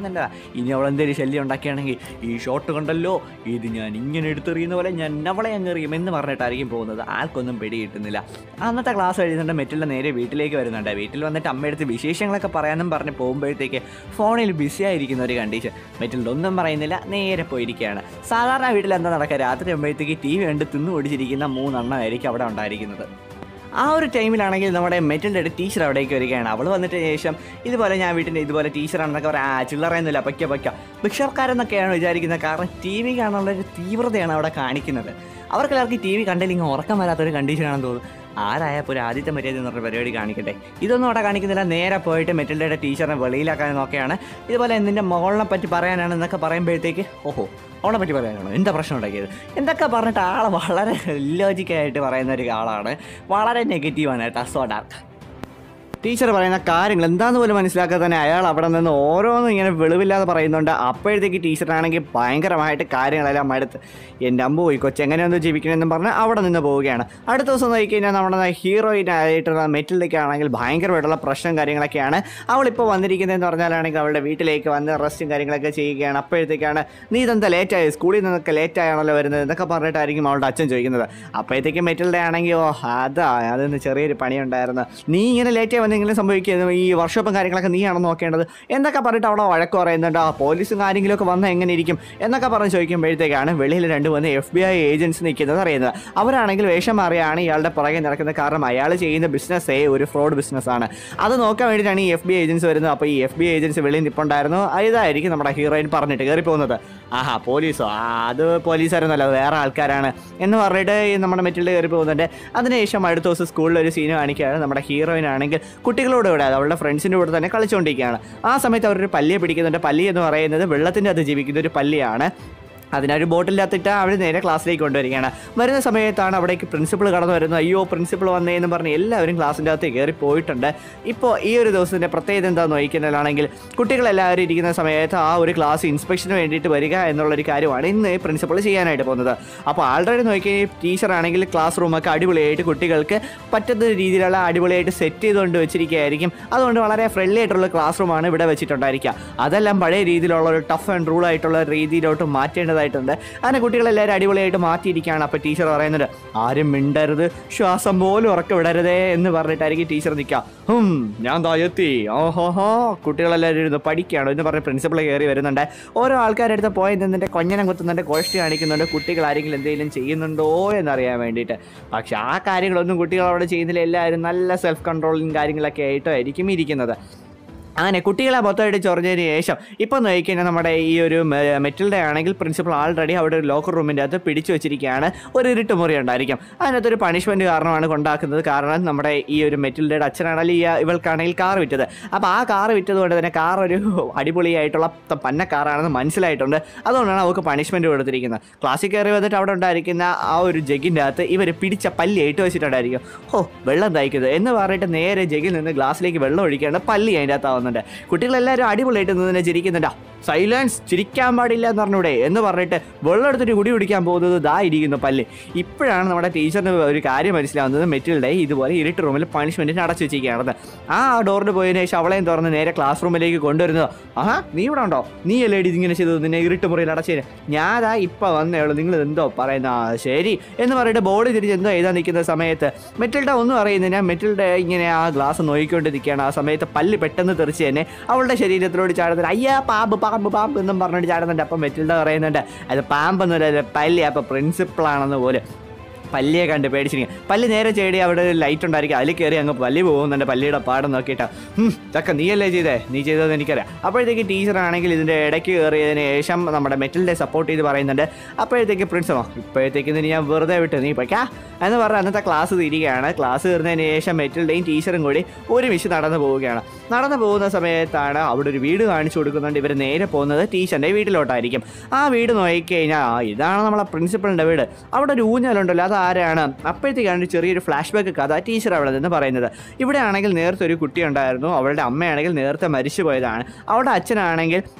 പറയുന്നുണ്ട് ഇനി അവൾ എന്തെങ്കിലും ശല്യം ഉണ്ടാക്കുകയാണെങ്കിൽ ഈ ഷോട്ട് കണ്ടല്ലോ ഇത് ഞാൻ ഇങ്ങനെ എടുത്തെറിയുന്ന പോലെ ഞാൻ അവളെ അങ്ങ് എറിയും എന്ന് പറഞ്ഞിട്ടായിരിക്കും പോകുന്നത് ആൾക്കൊന്നും പിടി കിട്ടുന്നില്ല അന്നത്തെ ക്ലാസ് കഴിയുന്നുണ്ട് മെറ്റിലിൻ്റെ നേരെ വീട്ടിലേക്ക് വരുന്നുണ്ട് വീട്ടിൽ വന്നിട്ട് അമ്മയെടുത്ത് വിശേഷങ്ങളൊക്കെ പറയാനും പറഞ്ഞ് പോകുമ്പോഴത്തേക്ക് ഫോണിൽ ബിസി ആയിരിക്കുന്ന ഒരു കണ്ടീഷൻ മെറ്റിലിൻ്റെ ഒന്നും പറയുന്നില്ല നേരെ പോയിരിക്കുകയാണ് സാധാരണ വീട്ടിൽ എന്താ നടക്കുക രാത്രി ആകുമ്പോഴത്തേക്ക് ടി വി കണ്ട് തിന്നു പിടിച്ചിരിക്കുന്ന മൂന്നെണ്ണമായിരിക്കും അവിടെ ഉണ്ടായിരിക്കുന്നത് ആ ഒരു ടൈമിലാണെങ്കിൽ നമ്മുടെ മെറ്റലിൻ്റെ ടീച്ചർ അവിടേക്ക് വരികയാണ് അവൾ വന്നിട്ട് ശേഷം ഇതുപോലെ ഞാൻ വീട്ടിൻ്റെ ഇതുപോലെ ടീച്ചറാണെന്നൊക്കെ പറയാം ആ ചില്ലറയൊന്നുമില്ല പയ്ക്ക പയ്ക്ക ഭിക്ഷക്കാരെന്നൊക്കെയാണ് വിചാരിക്കുന്നത് കാരണം ടി വി കാണാനുള്ള ഒരു തീവ്രതയാണ് അവിടെ കാണിക്കുന്നത് അവർക്ക് എല്ലാവർക്കും ടി വി കണ്ടില്ലെങ്കിൽ ഉറക്കം വരാത്തൊരു കണ്ടീഷനാണെന്ന് തോന്നുന്നു ആരായപ്പോൾ ഒരു ആദ്യത്തെ മര്യാദ എന്ന് പറഞ്ഞ പരിപാടി കാണിക്കട്ടെ ഇതൊന്നും അവിടെ കാണിക്കുന്നില്ല നേരെ പോയിട്ട് മെറ്റലിൻ്റെ ടീച്ചറിനെ വെളിയിലാക്കാൻ നോക്കുകയാണ് ഇതുപോലെ നിന്റെ മകളെ പറ്റി പറയാനാണ് എന്നൊക്കെ പറയുമ്പോഴത്തേക്ക് ഓഹോ അവളെ പറ്റി പറയാനാണോ എന്താ പ്രശ്നം ഉണ്ടാക്കിയത് എന്തൊക്കെ പറഞ്ഞിട്ട് ആൾ വളരെ ലോജിക്കായിട്ട് പറയുന്ന ഒരു ആളാണ് വളരെ നെഗറ്റീവാണ് കേട്ടോ സോ ഡാർക്ക് ടീച്ചർ പറയുന്ന കാര്യങ്ങൾ എന്താന്ന് പോലും മനസ്സിലാക്കാതെ തന്നെ അയാൾ അവിടെ നിന്ന് ഓരോന്നും ഇങ്ങനെ വെളിവില്ലാതെ പറയുന്നുണ്ട് അപ്പോഴത്തേക്ക് ടീച്ചറാണെങ്കിൽ ഭയങ്കരമായിട്ട് കാര്യങ്ങളെല്ലാം മടുത്ത് എൻ്റെ അമ്പ് പോയി കൊച്ചെങ്ങനെയൊന്ന് ജീവിക്കണമെന്നും പറഞ്ഞ് അവിടെ നിന്ന് പോവുകയാണ് അടുത്ത ദിവസം നോക്കി കഴിഞ്ഞാൽ നമ്മുടെ ഹീറോയിൻ ആയിട്ടുള്ള മെറ്റിലേക്ക് ആണെങ്കിൽ ഭയങ്കരമായിട്ടുള്ള പ്രശ്നം കാര്യങ്ങളൊക്കെയാണ് അവളിപ്പോൾ വന്നിരിക്കുന്നതെന്ന് പറഞ്ഞാലാണെങ്കിൽ അവളുടെ വീട്ടിലേക്ക് വന്ന് റെസ്റ്റും കാര്യങ്ങളൊക്കെ ചെയ്യുകയാണ് അപ്പോഴത്തേക്കാണ് നീ ഇതെന്താ ലേറ്റായി സ്കൂളിൽ നിന്നൊക്കെ ലേറ്റായാണല്ലോ വരുന്നത് എന്നൊക്കെ പറഞ്ഞിട്ടായിരിക്കും അവളുടെ അച്ഛൻ ചോദിക്കുന്നത് അപ്പോഴത്തേക്ക് മെറ്റിൽഡേ ആണെങ്കിൽ ഓ അതാ അതൊന്ന് ചെറിയൊരു പണിയുണ്ടായിരുന്നു നീ ഇങ്ങനെ ലേറ്റായി വന്നെങ്കിലും സംഭവിക്കുന്നത് ഈ വർക്ക്ഷോപ്പും കാര്യങ്ങളൊക്കെ നീയാണോ നോക്കേണ്ടത് എന്നൊക്കെ പറഞ്ഞിട്ട് അവിടെ വഴക്ക് പറയുന്നുണ്ട് ആ പോലീസും ആരെങ്കിലും ഒക്കെ വന്നാൽ എങ്ങനെ ഇരിക്കും എന്നൊക്കെ പറഞ്ഞ് ചോദിക്കുമ്പോഴത്തേക്കാണ് വെളിയിൽ രണ്ട് വന്ന് എഫ് ബി ഐ ഏജൻസ് നിൽക്കുന്നത് അറിയുന്നത് അവരാണെങ്കിൽ വേഷം മാറിയാണ് ഇയാളുടെ പുറകെ നടക്കുന്നത് കാരണം അയാൾ ചെയ്യുന്ന ബിസിനസ്സേ ഒരു ഫ്രോഡ് ബിസിനസ്സാണ് അത് നോക്കാൻ വേണ്ടിയിട്ടാണ് ഈ എഫ് ബി ഏജൻസി വരുന്നത് അപ്പോൾ ഈ എഫ് ബി ഏജൻസി വെളിയിൽ നിൽപ്പുണ്ടായിരുന്നു ഇതായിരിക്കും നമ്മുടെ ഹീറോയിൻ പറഞ്ഞിട്ട് കയറി പോകുന്നത് ആഹാ പോലീസോ ആ അത് പോലീസുകാരൊന്നുമല്ല അത് വേറെ ആൾക്കാരാണ് എന്ന് പറഞ്ഞിട്ട് ഈ നമ്മുടെ മെറ്റിൽ കയറി പോകുന്നുണ്ട് അതിനുശേഷം അടുത്ത ദിവസം സ്കൂളിൽ ഒരു സീൻ കാണിക്കുകയാണ് നമ്മുടെ ഹീറോയിൻ ആണെങ്കിൽ കുട്ടികളോട് കൂടെ അത് അവളുടെ ഫ്രണ്ട്സിൻ്റെ കൂടെ തന്നെ കളിച്ചുകൊണ്ടിരിക്കുകയാണ് ആ സമയത്ത് അവരൊരു പല്ലിയെ പിടിക്കുന്നുണ്ട് പല്ലി എന്ന് പറയുന്നത് വെള്ളത്തിൻ്റെ അത് ജീവിക്കുന്ന ഒരു പല്ലിയാണ് അതിനൊരു ബോട്ടിലിനകത്തിട്ട് അവർ നേരെ ക്ലാസ്സിലേക്ക് കൊണ്ടുവരികയാണ് വരുന്ന സമയത്താണ് അവിടേക്ക് പ്രിൻസിപ്പൾ കടന്നു വരുന്നത് അയ്യോ പ്രിൻസിപ്പൾ വന്നേ എന്ന് പറഞ്ഞ് എല്ലാവരും ക്ലാസ്സിൻ്റെ അകത്ത് കയറി പോയിട്ടുണ്ട് ഇപ്പോൾ ഈ ഒരു ദിവസത്തിൻ്റെ പ്രത്യേകത എന്താണെന്ന് നോക്കുന്നതിലാണെങ്കിൽ കുട്ടികളെല്ലാവരും ഇരിക്കുന്ന സമയത്ത് ആ ഒരു ക്ലാസ് ഇൻസ്പെക്ഷന് വേണ്ടിയിട്ട് വരിക എന്നുള്ളൊരു കാര്യമാണ് ഇന്ന് പ്രിൻസിപ്പൾ ചെയ്യാനായിട്ട് പോകുന്നത് അപ്പോൾ ആൾറെഡി നോക്കി ടീച്ചറാണെങ്കിൽ ക്ലാസ് റൂമൊക്കെ അടിപൊളിയായിട്ട് കുട്ടികൾക്ക് പറ്റുന്ന രീതിയിലുള്ള അടിപൊളിയായിട്ട് സെറ്റ് ചെയ്തുകൊണ്ട് വെച്ചിരിക്കുകയായിരിക്കും അതുകൊണ്ട് വളരെ ഫ്രണ്ട്ലി ആയിട്ടുള്ള ക്ലാസ് റൂമാണ് ഇവിടെ വെച്ചിട്ടുണ്ടായിരിക്കുക അതെല്ലാം പഴയ രീതിയിലുള്ള ഒരു ടഫ് ആൻഡ് റൂൾ ആയിട്ടുള്ള രീതിയിലോട്ട് മാറ്റേണ്ടതായിട്ടുണ്ട് അങ്ങനെ കുട്ടികളെല്ലാവരും അടിപൊളിയായിട്ട് മാറ്റിയിരിക്കുകയാണ് അപ്പോൾ ടീച്ചർ പറയുന്നത് ആരും മിണ്ടരുത് ശ്വാസം പോലും ഉറക്കം വിടരുതേ എന്ന് പറഞ്ഞിട്ടായിരിക്കും ടീച്ചർ നിൽക്കുക ഹും ഞാൻ ദാ എത്തി ഓഹോഹോ കുട്ടികളെല്ലാവരും ഇരുന്ന് പഠിക്കുകയാണോ എന്ന് പറഞ്ഞ് പ്രിൻസിപ്പൾ കയറി വരുന്നുണ്ട് ഓരോ ആൾക്കാരുടെ അടുത്ത് പോയി നിന്നിട്ട് കൊഞ്ഞനം കുത്തുന്നുണ്ട് കോഷ്ടി കാണിക്കുന്നുണ്ട് കുട്ടികൾ ആരെങ്കിലും എന്തെങ്കിലും ചെയ്യുന്നുണ്ടോ എന്നറിയാൻ വേണ്ടിയിട്ട് പക്ഷെ ആ കാര്യങ്ങളൊന്നും കുട്ടികൾ അവിടെ ചെയ്യുന്നില്ല എല്ലാവരും നല്ല സെൽഫ് കൺട്രോളിങ് കാര്യങ്ങളൊക്കെ ആയിട്ടായിരിക്കും ഇരിക്കുന്നത് അങ്ങനെ കുട്ടികളെ മൊത്തമായിട്ട് ചൊറഞ്ഞതിന് ശേഷം ഇപ്പം നോക്കിക്കഴിഞ്ഞാൽ നമ്മുടെ ഈ ഒരു മെറ്റൽഡേ ആണെങ്കിൽ പ്രിൻസിപ്പൾ ആൾറെഡി അവിടെ ഒരു ലോക്കർ റൂമിൻ്റെ അകത്ത് പിടിച്ചു വെച്ചിരിക്കുകയാണ് ഒരു ഇരുട്ട് മുറി ഉണ്ടായിരിക്കും അതിനകത്തൊരു പണിഷ്മെൻറ്റ് കാരണമാണ് കൊണ്ടാക്കുന്നത് കാരണം നമ്മുടെ ഈ ഒരു മെറ്റൽഡയുടെ അച്ഛനാണെങ്കിൽ ഈ ഇവൾക്കാണെങ്കിൽ കാർ വിറ്റത് അപ്പോൾ ആ കാർ വിറ്റത് കൊണ്ട് തന്നെ കാർ ഒരു അടിപൊളിയായിട്ടുള്ള ത- പന്ന കാറാണെന്ന് മനസ്സിലായിട്ടുണ്ട് അതുകൊണ്ടാണ് അവൾക്ക് പണിഷ്മെൻറ്റ് കൊടുത്തിരിക്കുന്നത് ക്ലാസ്സിൽ കയറി വന്നിട്ട് അവിടെ ഉണ്ടായിരിക്കുന്ന ആ ഒരു ജഗിൻ്റെ അകത്ത് ഇവർ പിടിച്ച പല്ലി ഇട്ട് വെച്ചിട്ടുണ്ടായിരിക്കും ഓ വെള്ളം തയ്ക്കുന്നത് എന്ന് പറഞ്ഞിട്ട് നേരെ ജഗിൽ നിന്ന് ഗ്ലാസ്സിലേക്ക് വെള്ളം ഒഴിക്കേണ്ട പല്ലി അതിൻ്റെ അകത്ത് ആവുന്നുണ്ട് കുട്ടികളെല്ലാവരും അടിപൊളിയായിട്ട് നിന്ന് ചിരിക്കുന്നുണ്ട് സൈലൻസ് ചിരിക്കാൻ പാടില്ല എന്ന് പറഞ്ഞൂടെ എന്ന് പറഞ്ഞിട്ട് വെള്ളം എടുത്തിട്ട് കുടി കുടിക്കാൻ പോകുന്നത് ദാ ഇരിക്കുന്നു പല്ല് ഇപ്പോഴാണ് നമ്മുടെ ടീച്ചറിന് ഒരു കാര്യം മനസ്സിലാവുന്നത് മെറ്റിൽഡേ ഇതുപോലെ ഇരുട്ട് റൂമിൽ പണിഷ്മെൻറ്റിന് അടച്ചു വെച്ചിരിക്കുകയാണെന്ന് ആ ഡോറിന് പോയതിനു ശേഷം അവളെയും തുറന്ന് നേരെ ക്ലാസ് റൂമിലേക്ക് കൊണ്ടുവരുന്നത് ആഹാ നീ ഇവിടെ ഉണ്ടോ നീ അല്ലേ ഇതിങ്ങനെ ചെയ്തത് നിന്നെ ഇരുട്ട് മുറിയിൽ അടച്ചേന് ഞാനാ ഇപ്പം വന്നേ ഉള്ളൂ നിങ്ങൾ എന്തോ പറയുന്ന ആ ശരി എന്ന് പറഞ്ഞിട്ട് ബോഡി തിരിച്ച് എന്തോ എഴുതാൻ നിൽക്കുന്ന സമയത്ത് മെറ്റിൽഡ ഒന്നും അറിയുന്നില്ല മെറ്റിൽഡ ഇങ്ങനെ ആ ഗ്ലാസ് നോക്കിക്കൊണ്ട് നിൽക്കുകയാണ് ആ സമയത്ത് പല്ല് പെട്ടെന്ന് തെറിച്ച് തന്നെ അവളുടെ ശരീരത്തിലോട് ചാടുന്നുണ്ട് അയ്യാ പാമ്പ് പാമ്പ് പാമ്പ് എന്നും പറഞ്ഞിട്ട് ചാടുന്നുണ്ട് അപ്പം മെറ്റിൽഡ പറയുന്നുണ്ട് അത് പാമ്പൊന്നുമില്ല പല്ലി അപ്പം പ്രിൻസിപ്പിളാണെന്ന് പോലും പല്ലിയെ കണ്ട് പേടിച്ചിരിക്കുക പല്ലി നേരെ ചേടി അവിടെ ഒരു ലൈറ്റ് ഉണ്ടായിരിക്കും അതിൽ കയറി അങ്ങ് പല്ലി പോകുന്നുണ്ട് പല്ലിയുടെ പാടം നോക്കിയിട്ട് ചക്ക നീയല്ലേ ചെയ്തേ നീ ചെയ്തതെന്ന് എനിക്കറിയാം അപ്പോഴത്തേക്ക് ടീച്ചറാണെങ്കിൽ ഇതിൻ്റെ ഇടയ്ക്ക് കയറിയതിന് ശേഷം നമ്മുടെ മെറ്റലിൻ്റെ സപ്പോർട്ട് ചെയ്ത് പറയുന്നുണ്ട് അപ്പോഴത്തേക്ക് പ്രിൻസിപ്പോ ഇപ്പോഴത്തേക്ക് ഇതിന് ഞാൻ വെറുതെ വിട്ട് നീ പൊയ്ക്കാ എന്ന് പറഞ്ഞ് അന്നത്തെ ക്ലാസ് തിരികെയാണ് ക്ലാസ് തീർന്നതിന് ശേഷം മെറ്റലിൻ്റെയും ടീച്ചറും കൂടി ഒരുമിച്ച് നടന്നു പോവുകയാണ് നടന്നു പോകുന്ന സമയത്താണ് അവിടെ ഒരു വീട് കാണിച്ചു കൊടുക്കുന്നുണ്ട് ഇവർ നേരെ പോകുന്നത് ടീച്ചറിൻ്റെ വീട്ടിലോട്ടായിരിക്കും ആ വീട് നോക്കിക്കഴിഞ്ഞാൽ ആ ഇതാണ് നമ്മളെ പ്രിൻസിപ്പളിൻ്റെ വീട് അവിടെ ഒരു ഊഞ്ഞാലുണ്ടല്ലോ അത് ആരാണ് അപ്പോഴത്തേക്കാണ് ഒരു ചെറിയൊരു ഫ്ലാഷ് ബാക്ക് കഥ ടീച്ചർ അവിടെ നിന്ന് പറയുന്നത് ഇവിടെ ആണെങ്കിൽ നേരത്തെ ഒരു കുട്ടി ഉണ്ടായിരുന്നു അവളുടെ അമ്മയാണെങ്കിൽ നേരത്തെ മരിച്ചു പോയതാണ് അവളുടെ അച്ഛനാണെങ്കിൽ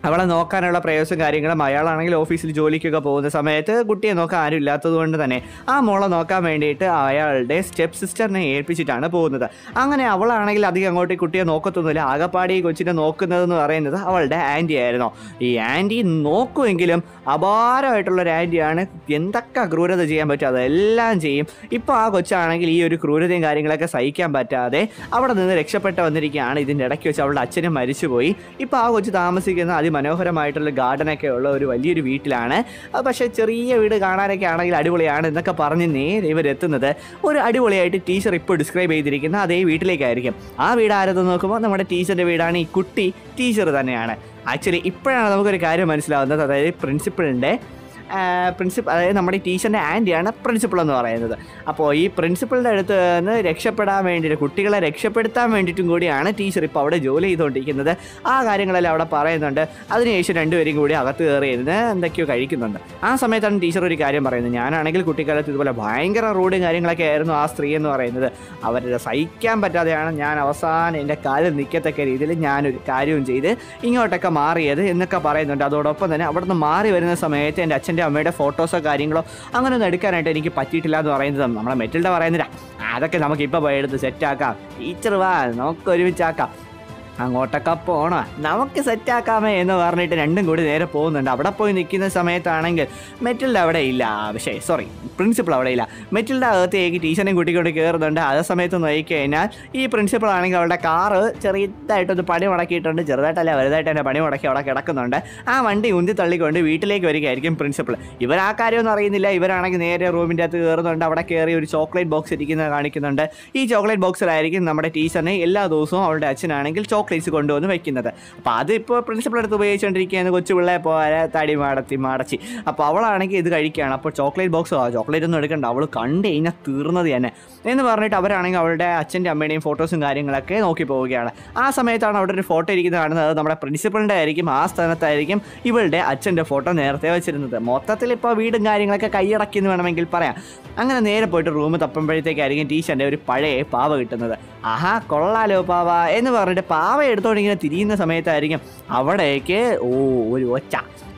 അവളെ നോക്കാനുള്ള പ്രയാസവും കാര്യങ്ങളും അയാളാണെങ്കിൽ ഓഫീസിൽ ജോലിക്കൊക്കെ പോകുന്ന സമയത്ത് കുട്ടിയെ നോക്കാൻ ആരും ഇല്ലാത്തത് കൊണ്ട് തന്നെ ആ മോളെ നോക്കാൻ വേണ്ടിയിട്ട് അയാളുടെ സ്റ്റെപ്പ് സിസ്റ്ററിനെ ഏൽപ്പിച്ചിട്ടാണ് പോകുന്നത് അങ്ങനെ അവളാണെങ്കിൽ അധികം അങ്ങോട്ട് ഈ കുട്ടിയെ നോക്കത്തൊന്നുമില്ല ആകപ്പാടി ഈ കൊച്ചിനെ നോക്കുന്നതെന്ന് പറയുന്നത് അവളുടെ ആൻറ്റി ആയിരുന്നു ഈ ആൻറ്റി നോക്കുമെങ്കിലും അപാരമായിട്ടുള്ള ഒരു ആൻറ്റിയാണ് എന്തൊക്കെ ക്രൂരത ചെയ്യാൻ പറ്റും അതെല്ലാം ചെയ്യും ഇപ്പോൾ ആ കൊച്ചാണെങ്കിൽ ഈ ഒരു ക്രൂരതയും കാര്യങ്ങളൊക്കെ സഹിക്കാൻ പറ്റാതെ അവിടെ നിന്ന് രക്ഷപ്പെട്ട് വന്നിരിക്കുകയാണ് ഇതിൻ്റെ ഇടയ്ക്ക് വെച്ച് അവളുടെ അച്ഛനും മരിച്ചുപോയി ഇപ്പോൾ ആ കൊച്ച് താമസിക്കുന്ന അതിമനോഹരമായിട്ടുള്ള ഗാർഡനൊക്കെ ഉള്ള ഒരു വലിയൊരു വീട്ടിലാണ് അത് പക്ഷേ ചെറിയ വീട് കാണാനൊക്കെ ആണെങ്കിൽ അടിപൊളിയാണ് എന്നൊക്കെ പറഞ്ഞ് നേരെ ഇവരെത്തുന്നത് ഒരു അടിപൊളിയായിട്ട് ടീച്ചർ ഇപ്പോൾ ഡിസ്ക്രൈബ് ചെയ്തിരിക്കുന്ന അതേ വീട്ടിലേക്കായിരിക്കും ആ വീട് ആരെന്ന് നോക്കുമ്പോൾ നമ്മുടെ ടീച്ചറിൻ്റെ വീടാണ് ഈ കുട്ടി ടീച്ചർ തന്നെയാണ് ആക്ച്വലി ഇപ്പോഴാണ് നമുക്കൊരു കാര്യം മനസ്സിലാവുന്നത് അതായത് പ്രിൻസിപ്പളിൻ്റെ പ്രിൻസിപ്പൽ അതായത് നമ്മുടെ ടീച്ചറിൻ്റെ ആൻറ്റിയാണ് പ്രിൻസിപ്പൾ എന്ന് പറയുന്നത് അപ്പോൾ ഈ പ്രിൻസിപ്പളിൻ്റെ അടുത്ത് നിന്ന് രക്ഷപ്പെടാൻ വേണ്ടിയിട്ട് കുട്ടികളെ രക്ഷപ്പെടുത്താൻ വേണ്ടിയിട്ടും കൂടിയാണ് ടീച്ചർ ഇപ്പോൾ അവിടെ ജോലി ചെയ്തുകൊണ്ടിരിക്കുന്നത് ആ കാര്യങ്ങളെല്ലാം അവിടെ പറയുന്നുണ്ട് അതിനുശേഷം രണ്ടുപേരും കൂടി അകത്ത് കയറിയിരുന്ന് എന്തൊക്കെയോ കഴിക്കുന്നുണ്ട് ആ സമയത്താണ് ടീച്ചർ ഒരു കാര്യം പറയുന്നത് ഞാനാണെങ്കിൽ കുട്ടിക്കാലത്ത് ഇതുപോലെ ഭയങ്കര റൂഡും കാര്യങ്ങളൊക്കെ ആയിരുന്നു ആ സ്ത്രീ എന്ന് പറയുന്നത് അവരുടെ സഹിക്കാൻ പറ്റാതെയാണ് ഞാൻ അവസാനം എൻ്റെ കാലിൽ നിൽക്കത്തക്ക രീതിയിൽ ഞാനൊരു കാര്യവും ചെയ്ത് ഇങ്ങോട്ടൊക്കെ മാറിയത് എന്നൊക്കെ പറയുന്നുണ്ട് അതോടൊപ്പം തന്നെ അവിടെ നിന്ന് മാറി വരുന്ന സമയത്ത് എൻ്റെ അച്ഛൻ്റെ അമ്മയുടെ ഫോട്ടോസോ കാര്യങ്ങളോ അങ്ങനെ ഒന്നും എടുക്കാനായിട്ട് എനിക്ക് പറ്റിയിട്ടില്ല എന്ന് പറയുന്നത് നമ്മളെ മെറ്റിൽഡ പറയുന്നില്ല അതൊക്കെ നമുക്ക് ഇപ്പോൾ പോയി എടുത്ത് സെറ്റാക്കാം ടീച്ചർ വാ നമുക്ക് ഒരുമിച്ചാക്കാം അങ്ങോട്ടൊക്കെ പോണോ നമുക്ക് സെറ്റാക്കാമേ എന്ന് പറഞ്ഞിട്ട് രണ്ടും കൂടി നേരെ പോകുന്നുണ്ട് അവിടെ പോയി നിൽക്കുന്ന സമയത്താണെങ്കിൽ മെറ്റിൽഡ് അവിടെ ഇല്ല പക്ഷേ സോറി പ്രിൻസിപ്പൾ അവിടെ ഇല്ല മെറ്റിൽഡ് അകത്തേക്ക് ടീച്ചറിനെയും കൂട്ടിക്കൊണ്ട് കയറുന്നുണ്ട് അതേ സമയത്ത് നോക്കി കഴിഞ്ഞാൽ ഈ പ്രിൻസിപ്പൾ ആണെങ്കിൽ അവളുടെ കാറ് ചെറിയതായിട്ടൊന്ന് പണി മുടക്കിയിട്ടുണ്ട് ചെറുതായിട്ടല്ല വലുതായിട്ട് തന്നെ പണി മുടക്കി അവിടെ കിടക്കുന്നുണ്ട് ആ വണ്ടി ഉന്തി തള്ളിക്കൊണ്ട് വീട്ടിലേക്ക് വരികയായിരിക്കും പ്രിൻസിപ്പൾ ഇവർ ആ കാര്യമൊന്നും അറിയുന്നില്ല ഇവരാണെങ്കിൽ നേരെ റൂമിൻ്റെ അകത്ത് കയറുന്നുണ്ട് അവിടെ കയറി ഒരു ചോക്ലേറ്റ് ബോക്സ് ഇരിക്കുന്നത് കാണിക്കുന്നുണ്ട് ഈ ചോക്ലേറ്റ് ബോക്സിലായിരിക്കും നമ്മുടെ ടീച്ചറിനെ എല്ലാ ദിവസവും അവളുടെ അച്ഛനാണെങ്കിൽ ചോക്ലേറ്റ്സ് കൊണ്ടുവന്ന് വെക്കുന്നത് അപ്പോൾ അതിപ്പോൾ പ്രിൻസിപ്പൾ അടുത്ത് ഉപയോഗിച്ചുകൊണ്ടിരിക്കുകയാണ് കൊച്ചു പിള്ളേ പോലെ തടി മാടത്തി മാടച്ചി അപ്പോൾ അവളാണെങ്കിൽ ഇത് കഴിക്കുകയാണ് അപ്പോൾ ചോക്ലേറ്റ് ബോക്സ് ആ ചോക്ലേറ്റ് ഒന്നും എടുക്കണ്ട അവൾ കണ്ടു കഴിഞ്ഞാൽ തീർന്നത് തന്നെ എന്ന് പറഞ്ഞിട്ട് അവരാണെങ്കിൽ അവളുടെ അച്ഛൻ്റെ അമ്മയുടെയും ഫോട്ടോസും കാര്യങ്ങളൊക്കെ നോക്കി പോവുകയാണ് ആ സമയത്താണ് അവിടെ ഒരു ഫോട്ടോ ഇരിക്കുന്നത് കാണുന്നത് അത് നമ്മുടെ പ്രിൻസിപ്പളിൻ്റെ ആയിരിക്കും ആ സ്ഥാനത്തായിരിക്കും ഇവളുടെ അച്ഛൻ്റെ ഫോട്ടോ നേരത്തെ വെച്ചിരുന്നത് മൊത്തത്തിൽ ഇപ്പോൾ വീടും കാര്യങ്ങളൊക്കെ കൈയടക്കി എന്ന് വേണമെങ്കിൽ പറയാം അങ്ങനെ നേരെ പോയിട്ട് റൂം തപ്പുമ്പോഴത്തേക്കായിരിക്കും ടീച്ചറിൻ്റെ ഒരു പഴയ പാവ കിട്ടുന്നത് ആഹാ കൊള്ളാലോ പാവ എന്ന് പറഞ്ഞിട്ട് പാവ എടുത്തോണ്ട് ഇങ്ങനെ തിരിയുന്ന സമയത്തായിരിക്കും അവിടേക്ക് ഓ ഒരു ഒച്ച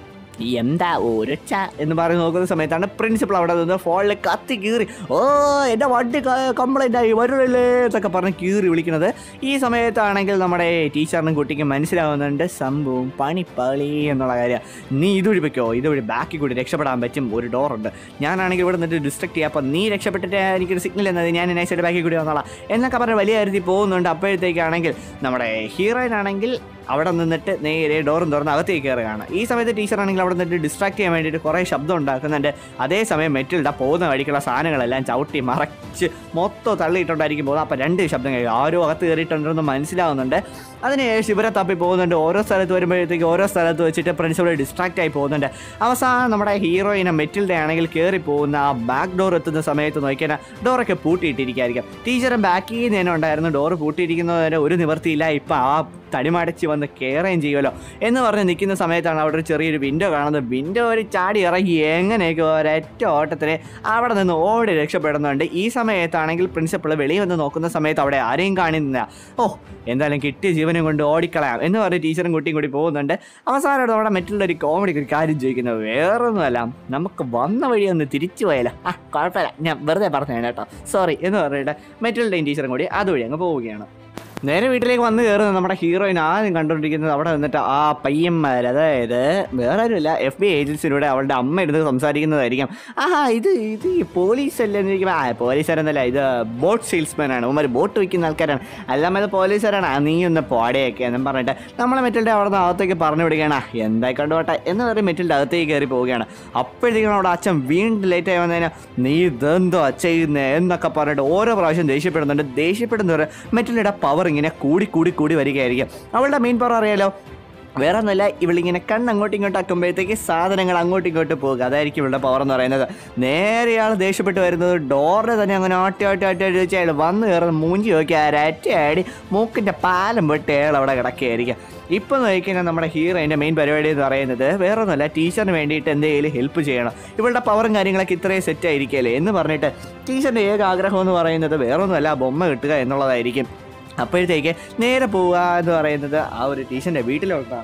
എന്താ ഒരൊച്ച എന്ന് പറഞ്ഞ് നോക്കുന്ന സമയത്താണ് പ്രിൻസിപ്പൾ അവിടെ നിന്ന് ഫോണിൽ കത്തി കീറി ഓ എൻ്റെ വണ്ടി കംപ്ലൈൻ്റ് ആയി വരണില്ലേ എന്നൊക്കെ പറഞ്ഞ് കീറി വിളിക്കുന്നത് ഈ സമയത്താണെങ്കിൽ നമ്മുടെ ടീച്ചറിനും കുട്ടിക്കും മനസ്സിലാവുന്നുണ്ട് സംഭവം പണിപ്പാളി എന്നുള്ള കാര്യം നീ ഇതുവഴി വെക്കോ ഇതുവഴി ബാക്കിൽ കൂടി രക്ഷപ്പെടാൻ പറ്റും ഒരു ഡോറുണ്ട് ഞാനാണെങ്കിൽ ഇവിടെ നിന്നിട്ട് ഡിസ്ട്രക്ട് ചെയ്യാം അപ്പം നീ രക്ഷപ്പെട്ടിട്ട് എനിക്കൊരു സിഗ്നൽ എന്നത് ഞാൻ നൈസായിട്ട് ബാക്കിൽ കൂടി വന്നോളാം എന്നൊക്കെ പറഞ്ഞ് വലിയ കാര്യത്തിൽ പോകുന്നുണ്ട് അപ്പോഴത്തേക്കാണെങ്കിൽ നമ്മുടെ ഹീറോയിൻ ആണെങ്കിൽ അവിടെ നിന്നിട്ട് നേരെ ഡോറും തുറന്ന് അകത്തേക്ക് കയറുകയാണ് ഈ സമയത്ത് ടീച്ചറാണെങ്കിൽ അവിടെ നിന്നിട്ട് ഡിസ്ട്രാക്ട് ചെയ്യാൻ വേണ്ടിയിട്ട് കുറേ ശബ്ദം ഉണ്ടാക്കുന്നുണ്ട് അതേസമയം മെറ്റിൽഡ പോകുന്ന വഴിക്കുള്ള സാധനങ്ങളെല്ലാം ചവിട്ടി മറച്ച് മൊത്തം തള്ളിയിട്ടുണ്ടായിരിക്കും പോകുന്നത് അപ്പോൾ രണ്ട് ശബ്ദം കഴിയും ആരോ അകത്ത് കയറിയിട്ടുണ്ടെന്ന് മനസ്സിലാവുന്നുണ്ട് അതിനുശേഷം ഇവരെ തപ്പി പോകുന്നുണ്ട് ഓരോ സ്ഥലത്ത് വരുമ്പോഴത്തേക്ക് ഓരോ സ്ഥലത്ത് വെച്ചിട്ട് പ്രിൻസിപ്പൾ ഡിസ്ട്രാക്റ്റ് ആയി പോകുന്നുണ്ട് അവസാനം നമ്മുടെ ഹീറോയിനെ മെറ്റിൽഡ ആണെങ്കിൽ കയറി പോകുന്ന ആ ബാക്ക് ഡോർ എത്തുന്ന സമയത്ത് നോക്കിയാൽ ഡോറൊക്കെ പൂട്ടിയിട്ടിരിക്കുകയായിരിക്കും ടീച്ചറും ബാക്കിൽ നിന്ന് തന്നെ ഉണ്ടായിരുന്നു ഡോറ് പൂട്ടിയിരിക്കുന്നതിന് ഒരു നിവർത്തിയില്ല ഇപ്പം ആ തടിമടച്ച് വന്ന് കയറുകയും ചെയ്യുമല്ലോ എന്ന് പറഞ്ഞ് നിൽക്കുന്ന സമയത്താണ് അവിടെ ഒരു ചെറിയൊരു വിൻഡോ കാണുന്നത് വിൻഡോ ഒരു ചാടി ഇറങ്ങി എങ്ങനെയൊക്കെ ഒരൊറ്റ ഓട്ടത്തിന് അവിടെ നിന്ന് ഓടി രക്ഷപ്പെടുന്നുണ്ട് ഈ സമയത്താണെങ്കിൽ പ്രിൻസിപ്പൾ വെളിയിൽ വന്ന് നോക്കുന്ന സമയത്ത് അവിടെ ആരെയും കാണുന്നില്ല ഓ എന്തായാലും കിട്ടിയ ജീവനും കൊണ്ട് ഓടിക്കളയാം എന്ന് പറഞ്ഞ് ടീച്ചറും കുട്ടിയും കൂടി പോകുന്നുണ്ട് അവസാനം നമ്മുടെ മറ്റുള്ള ഒരു കോമഡി ഒരു കാര്യം ചോദിക്കുന്നത് വേറൊന്നുമല്ല നമുക്ക് വന്ന വഴി ഒന്ന് തിരിച്ചു പോയാലോ ആ കുഴപ്പമില്ല ഞാൻ വെറുതെ പറഞ്ഞു കേട്ടോ സോറി എന്ന് പറഞ്ഞിട്ട് മറ്റുള്ളയും ടീച്ചറും കൂടി അതുവഴി അങ്ങ് പോവുകയാണ് നേരെ വീട്ടിലേക്ക് വന്ന് കയറുന്ന നമ്മുടെ ഹീറോയിൻ ആദ്യം കണ്ടുകൊണ്ടിരിക്കുന്നത് അവിടെ നിന്നിട്ട് ആ പയ്യന്മാർ അതായത് വേറെ ആരുമില്ല എഫ് ബി ഏജൻസിലൂടെ അവളുടെ അമ്മ ഇരുന്ന് സംസാരിക്കുന്നതായിരിക്കും ആഹാ ഇത് ഇത് ഈ പോലീസ് അല്ലേ എന്ന് ചോദിക്കുമ്പോൾ ആ പോലീസുകാരെന്നല്ല ഇത് ബോട്ട് സെയിൽസ്മാൻ ആണ് ഉമ്മർ ബോട്ട് വിൽക്കുന്ന ആൾക്കാരാണ് അല്ലാമ ഇത് പോലീസുകാരാണ് ആ, നീ ഒന്ന് പോടയൊക്കെ എന്നും പറഞ്ഞിട്ട് നമ്മളെ മെറ്റിൽഡ് അവിടെ നിന്ന് അകത്തേക്ക് പറഞ്ഞു വിടുകയാണ് എന്തായി കണ്ടുപോട്ടെ എന്ന് പറഞ്ഞ് മെറ്റിൽഡ് അകത്തേക്ക് കയറി പോവുകയാണ് അപ്പോഴത്തേക്കും അവിടെ അച്ഛൻ വീണ്ടും ലേറ്റ് ആയി വന്നതിന് നീ ഇതെന്തോ ചെയ്യുന്നേ എന്നൊക്കെ പറഞ്ഞിട്ട് ഓരോ പ്രാവശ്യം ദേഷ്യപ്പെടുന്നുണ്ട് ദേഷ്യപ്പെടുന്നവർ മെറ്റിൽഡയുടെ പവർ ഇങ്ങനെ കൂടി കൂടി കൂടി വരികയായിരിക്കും അവളുടെ മെയിൻ പവർ അറിയാലോ വേറെ ഒന്നുമല്ല ഇവളിങ്ങനെ കണ്ണ് അങ്ങോട്ടും ഇങ്ങോട്ടും ആക്കുമ്പോഴത്തേക്ക് സാധനങ്ങൾ അങ്ങോട്ടും ഇങ്ങോട്ടും പോകുക അതായിരിക്കും ഇവളുടെ പവർ എന്ന് പറയുന്നത് നേരെ ആൾ ദേഷ്യപ്പെട്ട് വരുന്നത് ഡോറിനെ തന്നെ അങ്ങനെ ആട്ടി ആട്ടി ആട്ടി ആട്ടി വെച്ച് അയാൾ വന്ന് കയറുന്ന മൂഞ്ചി നോക്കി അരറ്റയാടി മൂക്കിൻ്റെ പാലം വിട്ട് അയാൾ അവിടെ കിടക്കുകയായിരിക്കും ഇപ്പം നോക്കിക്കഴിഞ്ഞാൽ നമ്മുടെ ഹീറോയിൻ്റെ മെയിൻ പരിപാടി എന്ന് പറയുന്നത് വേറെ ഒന്നുമല്ല ടീച്ചറിന് വേണ്ടിയിട്ട് എന്തെങ്കിലും ഹെൽപ്പ് ചെയ്യണം ഇവളുടെ പവറും കാര്യങ്ങളൊക്കെ ഇത്രയും സെറ്റ് ആയിരിക്കല്ലേ എന്ന് പറഞ്ഞിട്ട് ടീച്ചറിൻ്റെ ഏക ആഗ്രഹം എന്ന് പറയുന്നത് വേറെ ഒന്നുമല്ല ബൊമ്മ കിട്ടുക എന്നുള്ളതായിരിക്കും അപ്പോഴത്തേക്ക് നേരെ പോവുക എന്ന് പറയുന്നത് ആ ഒരു ടീച്ചറിൻ്റെ വീട്ടിലോട്ടാണ്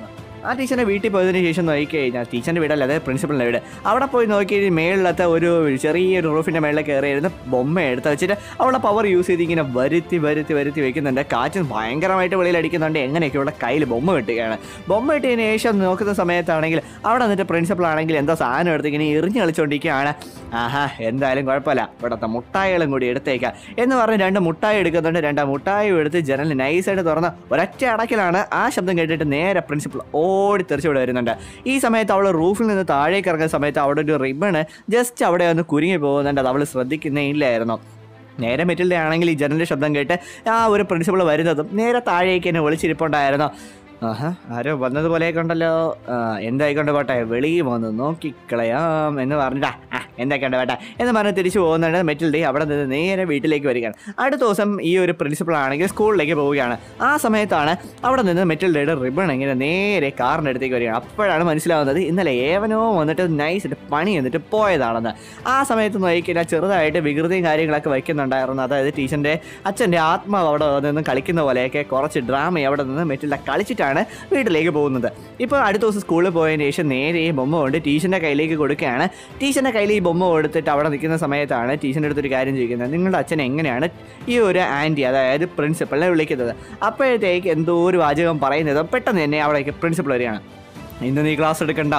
ആ ടീച്ചറിൻ്റെ വീട്ടിൽ പോയതിന് ശേഷം നോക്കി കഴിഞ്ഞാൽ ടീച്ചറിൻ്റെ വീടല്ല അതായത് പ്രിൻസിപ്പളിൻ്റെ വീട് അവിടെ പോയി നോക്കി മേളിലത്തെ ഒരു ചെറിയൊരു റൂഫിൻ്റെ മേളിൽ കയറിയിരുന്ന് ബൊമ്മ എടുത്ത് വെച്ചിട്ട് അവളുടെ പവർ യൂസ് ചെയ്ത് ഇങ്ങനെ വരുത്തി വരുത്തി വരുത്തി വെക്കുന്നുണ്ട് കാറ്റ് ഭയങ്കരമായിട്ട് വെളിയിൽ അടിക്കുന്നുണ്ട് എങ്ങനെയൊക്കെ ഇവിടെ കയ്യിൽ ബൊമ്മ കിട്ടുകയാണ് ബൊമ്മ കിട്ടിയതിന് ശേഷം നോക്കുന്ന സമയത്താണെങ്കിൽ അവിടെ നിന്നിട്ട് പ്രിൻസിപ്പൾ ആണെങ്കിൽ എന്തോ സാധനം എടുത്ത് ഇങ്ങനെ എറിഞ്ഞ് കളിച്ചുകൊണ്ടിരിക്കുകയാണ് ആഹാ എന്തായാലും കുഴപ്പമില്ല ഇവിടുത്തെ മുട്ടായികളും കൂടി എടുത്തേക്കാം എന്ന് പറഞ്ഞ് രണ്ട് മുട്ടായി എടുക്കുന്നുണ്ട് രണ്ട് മുട്ടായും എടുത്ത് ജനൽ നൈസായിട്ട് തുറന്ന് ഒരൊറ്റ അടക്കിലാണ് ആ ശബ്ദം കേട്ടിട്ട് നേരെ പ്രിൻസിപ്പൾ ഓടി തെറിച്ച് ഇവിടെ വരുന്നുണ്ട് ഈ സമയത്ത് അവൾ റൂഫിൽ നിന്ന് താഴേക്ക് ഇറങ്ങുന്ന സമയത്ത് അവിടെ ഒരു റിബണ് ജസ്റ്റ് അവിടെ ഒന്ന് കുരുങ്ങി പോകുന്നുണ്ട് അത് അവൾ ശ്രദ്ധിക്കുന്നേ ഇല്ലായിരുന്നു നേരെ മെറ്റിൽഡ ആണെങ്കിൽ ഈ ജനലിൻ്റെ ശബ്ദം കേട്ട് ആ ഒരു പ്രിൻസിപ്പൾ വരുന്നതും നേരെ താഴേക്ക് എന്നെ വിളിച്ചിരിപ്പുണ്ടായിരുന്നു ആഹാ ആരോ വന്നതുപോലെയൊക്കെ ഉണ്ടല്ലോ ആ, എന്തായിക്കൊണ്ട് പോട്ടെ വെളിയിൽ വന്ന് നോക്കിക്കളയാം എന്ന് പറഞ്ഞിട്ടാ ആ എന്തൊക്കെയുണ്ട് വേട്ടെ എന്ന് പറഞ്ഞ് തിരിച്ചു പോകുന്നുണ്ട് മെറ്റിൽഡി അവിടെ നിന്ന് നേരെ വീട്ടിലേക്ക് വരികയാണ് അടുത്ത ദിവസം ഈ ഒരു പ്രിൻസിപ്പൾ ആണെങ്കിൽ സ്കൂളിലേക്ക് പോവുകയാണ് ആ സമയത്താണ് അവിടെ നിന്ന് മെറ്റിൽഡയുടെ റിബൺ ഇങ്ങനെ നേരെ കാറിൻ്റെ അടുത്തേക്ക് വരികയാണ് അപ്പോഴാണ് മനസ്സിലാവുന്നത് ഇന്നലെ ഏവനോ വന്നിട്ട് നൈസായിട്ട് പണി എന്നിട്ട് പോയതാണെന്ന് ആ സമയത്ത് നോക്കിക്കഴിഞ്ഞാൽ ചെറുതായിട്ട് വികൃതിയും കാര്യങ്ങളൊക്കെ വയ്ക്കുന്നുണ്ടായിരുന്നു അതായത് ടീച്ചറിൻ്റെ അച്ഛൻ്റെ ആത്മാവ് അവിടെ നിന്ന് കളിക്കുന്ന പോലെയൊക്കെ കുറച്ച് ഡ്രാമ അവിടെ നിന്ന് മെറ്റിൽഡ കളിച്ചിട്ടാണ് വീട്ടിലേക്ക് പോകുന്നത് ഇപ്പോൾ അടുത്ത ദിവസം സ്കൂളിൽ പോയതിന് ശേഷം നേരെ ഈ ബൊമ്മ കൊണ്ട് ടീച്ചറിൻ്റെ കയ്യിലേക്ക് കൊടുക്കുകയാണ് ടീച്ചറിൻ്റെ കയ്യിൽ ഈ ബൊമ്മ കൊടുത്തിട്ട് അവിടെ നിൽക്കുന്ന സമയത്താണ് ടീച്ചറിൻ്റെ അടുത്തൊരു കാര്യം ചോദിക്കുന്നത് നിങ്ങളുടെ അച്ഛൻ എങ്ങനെയാണ് ഈ ഒരു ആൻറ്റി അതായത് പ്രിൻസിപ്പളിനെ വിളിക്കുന്നത് അപ്പോഴത്തേക്ക് എന്തോ ഒരു വാചകം പറയുന്നത് പെട്ടെന്ന് തന്നെ അവിടേക്ക് പ്രിൻസിപ്പൾ വരികയാണ് ഇന്ന് നീ ക്ലാസ് എടുക്കണ്ട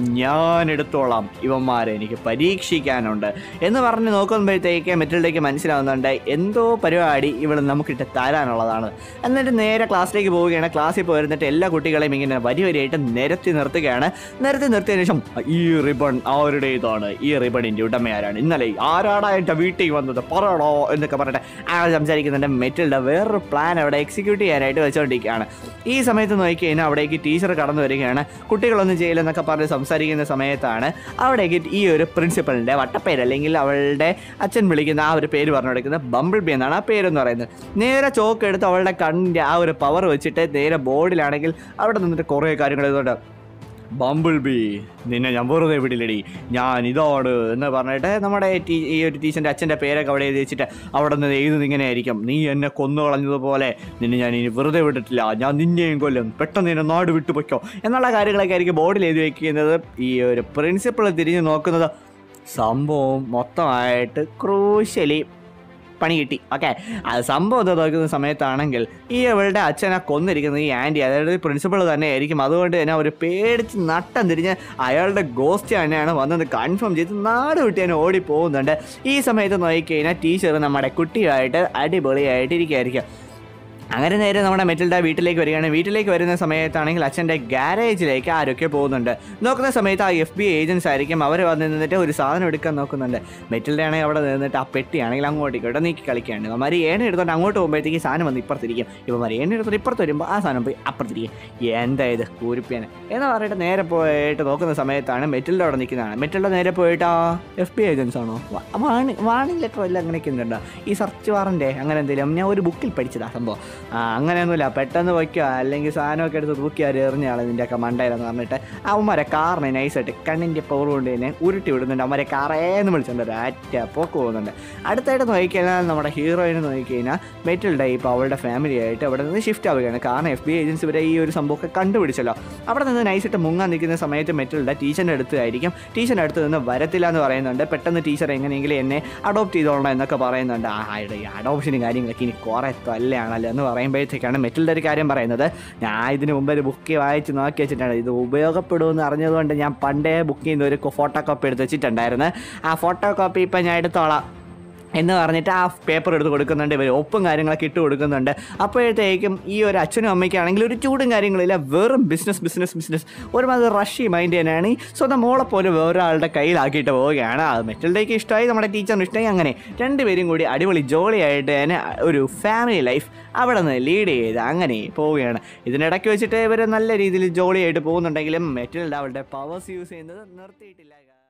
ഞാൻ എടുത്തോളാം ഇവന്മാരെ എനിക്ക് പരീക്ഷിക്കാനുണ്ട് എന്ന് പറഞ്ഞ് നോക്കുമ്പോഴത്തേക്ക് മെറ്റിൽഡേക്ക് മനസ്സിലാവുന്നുണ്ട് എന്തോ പരിപാടി ഇവിടെ നമുക്കിട്ട് തരാനുള്ളതാണ് എന്നിട്ട് നേരെ ക്ലാസ്സിലേക്ക് പോവുകയാണ് ക്ലാസ്സിൽ പോയിരുന്നിട്ട് എല്ലാ കുട്ടികളെയും ഇങ്ങനെ വരി വരിയായിട്ട് നിരത്തി നിർത്തുകയാണ് നിരത്തി നിർത്തിയതിനു ശേഷം ഈ റിബൺ ആരുടേതാണ് ഈ റിബണിൻ്റെ ഉടമയാരാണ് ഇന്നലെ ആരാടാ എൻ്റെ വീട്ടിൽ വന്നത് പറയണോ എന്നൊക്കെ പറഞ്ഞിട്ട് അയാൾ സംസാരിക്കുന്നുണ്ട് മെറ്റിൽഡ വേറൊരു പ്ലാൻ അവിടെ എക്സിക്യൂട്ട് ചെയ്യാനായിട്ട് വെച്ചുകൊണ്ടിരിക്കുകയാണ് ഈ സമയത്ത് നോക്കി കഴിഞ്ഞാൽ അവിടേക്ക് ടീച്ചർ കടന്നു വരികയാണ് കുട്ടികളൊന്നും ചെയ്യില്ലെന്നൊക്കെ പറഞ്ഞ് സംസാരിക്കുന്ന സമയത്താണ് അവിടേക്ക് ഈ ഒരു പ്രിൻസിപ്പളിൻ്റെ വട്ടപ്പേര് അല്ലെങ്കിൽ അവളുടെ അച്ഛൻ വിളിക്കുന്ന ആ ഒരു പേര് പറഞ്ഞു കൊടുക്കുന്നത് ബമ്പിൾ ബി എന്നാണ് ആ പേരെന്ന് പറയുന്നത് നേരെ ചോക്ക് എടുത്ത് അവളുടെ കണ്ണിൻ്റെ ആ ഒരു പവർ വെച്ചിട്ട് നേരെ ബോർഡിലാണെങ്കിൽ അവിടെ നിന്നിട്ട് കുറേ കാര്യങ്ങൾ എഴുതുന്നുണ്ട് ബമ്പിൾ ബി നിന്നെ ഞാൻ വെറുതെ വിടില്ലടി ഞാൻ ഇതാണ് എന്ന് പറഞ്ഞിട്ട് നമ്മുടെ ടീ ഈ ഒരു ടീച്ചറിൻ്റെ അച്ഛൻ്റെ പേരൊക്കെ അവിടെ എഴുതി വെച്ചിട്ട് അവിടെ നിന്ന് എഴുതുന്നത് ഇങ്ങനെ ആയിരിക്കും നീ എന്നെ കൊന്നു കളഞ്ഞതുപോലെ നിന്നെ ഞാൻ ഇനി വെറുതെ വിട്ടിട്ടില്ല ഞാൻ നിന്നെയും കൊല്ലും പെട്ടെന്ന് നിന്നെ നാട് വിട്ടു പൊയ്ക്കോ എന്നുള്ള കാര്യങ്ങളൊക്കെ ആയിരിക്കും ബോർഡിൽ എഴുതി വയ്ക്കുന്നത് ഈ ഒരു പ്രിൻസിപ്പൾ തിരിഞ്ഞ് നോക്കുന്നത് സംഭവം മൊത്തമായിട്ട് ക്രൂശലി പണി കിട്ടി ഓക്കെ അത് സംഭവം എന്താ നോക്കുന്ന സമയത്താണെങ്കിൽ ഈ അവളുടെ അച്ഛനെ കൊന്നിരിക്കുന്നത് ഈ ആൻറ്റി അതായത് പ്രിൻസിപ്പൾ തന്നെ ആയിരിക്കും അതുകൊണ്ട് തന്നെ അവർ പേടിച്ച് നട്ടം തിരിഞ്ഞ് അയാളുടെ ഗോസ്റ്റ് തന്നെയാണ് വന്നത് കൺഫേം ചെയ്ത് നാട് വിട്ട് തന്നെ ഓടി പോകുന്നുണ്ട് ഈ സമയത്ത് നോക്കിക്കഴിഞ്ഞാൽ ടീച്ചർ നമ്മുടെ കുട്ടിയായിട്ട് അടിപൊളിയായിട്ട് ഇരിക്കുകയായിരിക്കും അങ്ങനെ നേരെ നമ്മുടെ മെറ്റിൽഡ വീട്ടിലേക്ക് വരികയാണ് വീട്ടിലേക്ക് വരുന്ന സമയത്താണെങ്കിൽ അച്ഛൻ്റെ ഗാരേജിലേക്ക് ആരൊക്കെ പോകുന്നുണ്ട് നോക്കുന്ന സമയത്ത് ആ എഫ് ബി ഏജൻസ് ആയിരിക്കും അവർ വന്ന് നിന്നിട്ട് ഒരു സാധനം എടുക്കാൻ നോക്കുന്നുണ്ട് മെറ്റിൽഡ ആണെങ്കിൽ അവിടെ നിന്നിട്ട് ആ പെട്ടിയാണെങ്കിൽ അങ്ങോട്ട് ഇങ്ങോട്ട് നീക്കി കളിക്കുകയാണ് ഇവന്മാർ ഏണ എടുത്തോണ്ട് അങ്ങോട്ട് പോകുമ്പോഴത്തേക്ക് ഈ സാധനം വന്ന് ഇപ്പുറത്തിരിക്കും ഇവന്മാർ ഏണ എടുത്തോണ്ട് ഇപ്പുറത്ത് വരുമ്പോൾ ആ സാധനം പോയി അപ്പുറത്തിരിക്കും എന്താ ഇത് കൂരിപ്പിയാണ് എന്ന് പറഞ്ഞിട്ട് നേരെ പോയിട്ട് നോക്കുന്ന സമയത്താണ് മെറ്റിൽഡ അവിടെ നിൽക്കുന്നതാണ് മെറ്റിൽഡ നേരെ പോയിട്ട് ആ എഫ് ബി ഏജൻസ് ആണോ വാ- വാണി വാണിംഗ് ലെറ്റർ എല്ലാം അങ്ങനെയൊക്കെ ഉണ്ടോ ഈ സെർച്ച് വാറൻ്റെ അങ്ങനെ എന്തെങ്കിലും ഞാൻ ഒരു ബുക്കിൽ പഠിച്ചതാ സംഭവം ആ അങ്ങനെയൊന്നുമില്ല പെട്ടെന്ന് വയ്ക്കുക അല്ലെങ്കിൽ സാധനമൊക്കെ എടുത്ത് തൂക്കി അവർ എറിഞ്ഞാൾ ഇതിൻ്റെയൊക്കെ മണ്ടയിലെന്ന് പറഞ്ഞിട്ട് അവന്മാരെ കാറിനെ നൈസായിട്ട് കണ്ണിൻ്റെ പവർ കൊണ്ട് തന്നെ ഉരുട്ടി വിടുന്നുണ്ട് അവന്മാരെ കാറേന്ന് വിളിച്ചുകൊണ്ട് ഒരു അറ്റ പോക്ക് പോകുന്നുണ്ട് അടുത്തായിട്ട് നോക്കിക്കഴിഞ്ഞാൽ നമ്മുടെ ഹീറോയിനെ നോക്കിക്കഴിഞ്ഞാൽ മെറ്റിൽഡ ഇപ്പോൾ അവളുടെ ഫാമിലി ആയിട്ട് അവിടെ നിന്ന് ഷിഫ്റ്റ് ആവുകയാണ് കാരണം എഫ് ബി ഏജൻസി വരെ ഈ ഒരു സംഭവമൊക്കെ കണ്ടുപിടിച്ചല്ലോ അവിടെ നിന്ന് നൈസായിട്ട് മുങ്ങാൻ നിൽക്കുന്ന സമയത്ത് മെറ്റിൽഡ ടീച്ചറിൻ്റെ അടുത്തായിരിക്കും ടീച്ചറിൻ്റെ അടുത്ത് നിന്ന് വരത്തില്ല എന്ന് പറയുന്നുണ്ട് പെട്ടെന്ന് ടീച്ചർ എങ്ങനെയെങ്കിലും എന്നെ അഡോപ്റ്റ് ചെയ്തോളണം എന്നൊക്കെ പറയുന്നുണ്ട് ആ ആയുടെ ഈ അഡോപ്ഷനും കാര്യങ്ങളൊക്കെ ഇനി കുറേ തല്ലെയാണല്ലോ എന്ന് പറയുമ്പോഴത്തേക്കാണ് മെറ്റിൽഡ ഒരു കാര്യം പറയുന്നത് ഞാൻ ഇതിന് മുമ്പ് ഒരു ബുക്ക് വായിച്ച് നോക്കി വെച്ചിട്ടുണ്ട് ഇത് ഉപയോഗപ്പെടുമെന്ന് അറിഞ്ഞതുകൊണ്ട് ഞാൻ പണ്ടേ ബുക്ക് ചെയ്യുന്ന ഒരു ഫോട്ടോ കോപ്പി എടുത്ത് വെച്ചിട്ടുണ്ടായിരുന്നു ആ ഫോട്ടോ കോപ്പി ഇപ്പം ഞാൻ എടുത്തോളാം എന്ന് പറഞ്ഞിട്ട് ആ പേപ്പർ എടുത്ത് കൊടുക്കുന്നുണ്ട് ഇവർ ഒപ്പും കാര്യങ്ങളൊക്കെ ഇട്ട് കൊടുക്കുന്നുണ്ട് അപ്പോഴത്തേക്കും ഈ ഒരു അച്ഛനും അമ്മയ്ക്കാണെങ്കിൽ ഒരു ചൂടും കാര്യങ്ങളില്ല വെറും ബിസിനസ് ബിസിനസ് ബിസിനസ് ഒരുമാതിരി റഷി മൈൻഡ് തന്നെയാണ് ഈ സ്വന്തം മോളെ പോലും വേറൊരാളുടെ കയ്യിലാക്കിയിട്ട് പോവുകയാണ് അത് മെറ്റൽഡേക്ക് ഇഷ്ടമായി നമ്മുടെ ടീച്ചറിന് ഇഷ്ടമായി അങ്ങനെ രണ്ടുപേരും കൂടി അടിപൊളി ജോളിയായിട്ട് തന്നെ ഒരു ഫാമിലി ലൈഫ് അവിടെ നിന്ന് ലീഡ് ചെയ്ത് അങ്ങനെ പോവുകയാണ് ഇതിനിടയ്ക്ക് വെച്ചിട്ട് ഇവർ നല്ല രീതിയിൽ ജോളിയായിട്ട് പോകുന്നുണ്ടെങ്കിലും മെറ്റൽഡ് അവളുടെ പവേഴ്സ് യൂസ് ചെയ്യുന്നത് നിർത്തിയിട്ടില്ല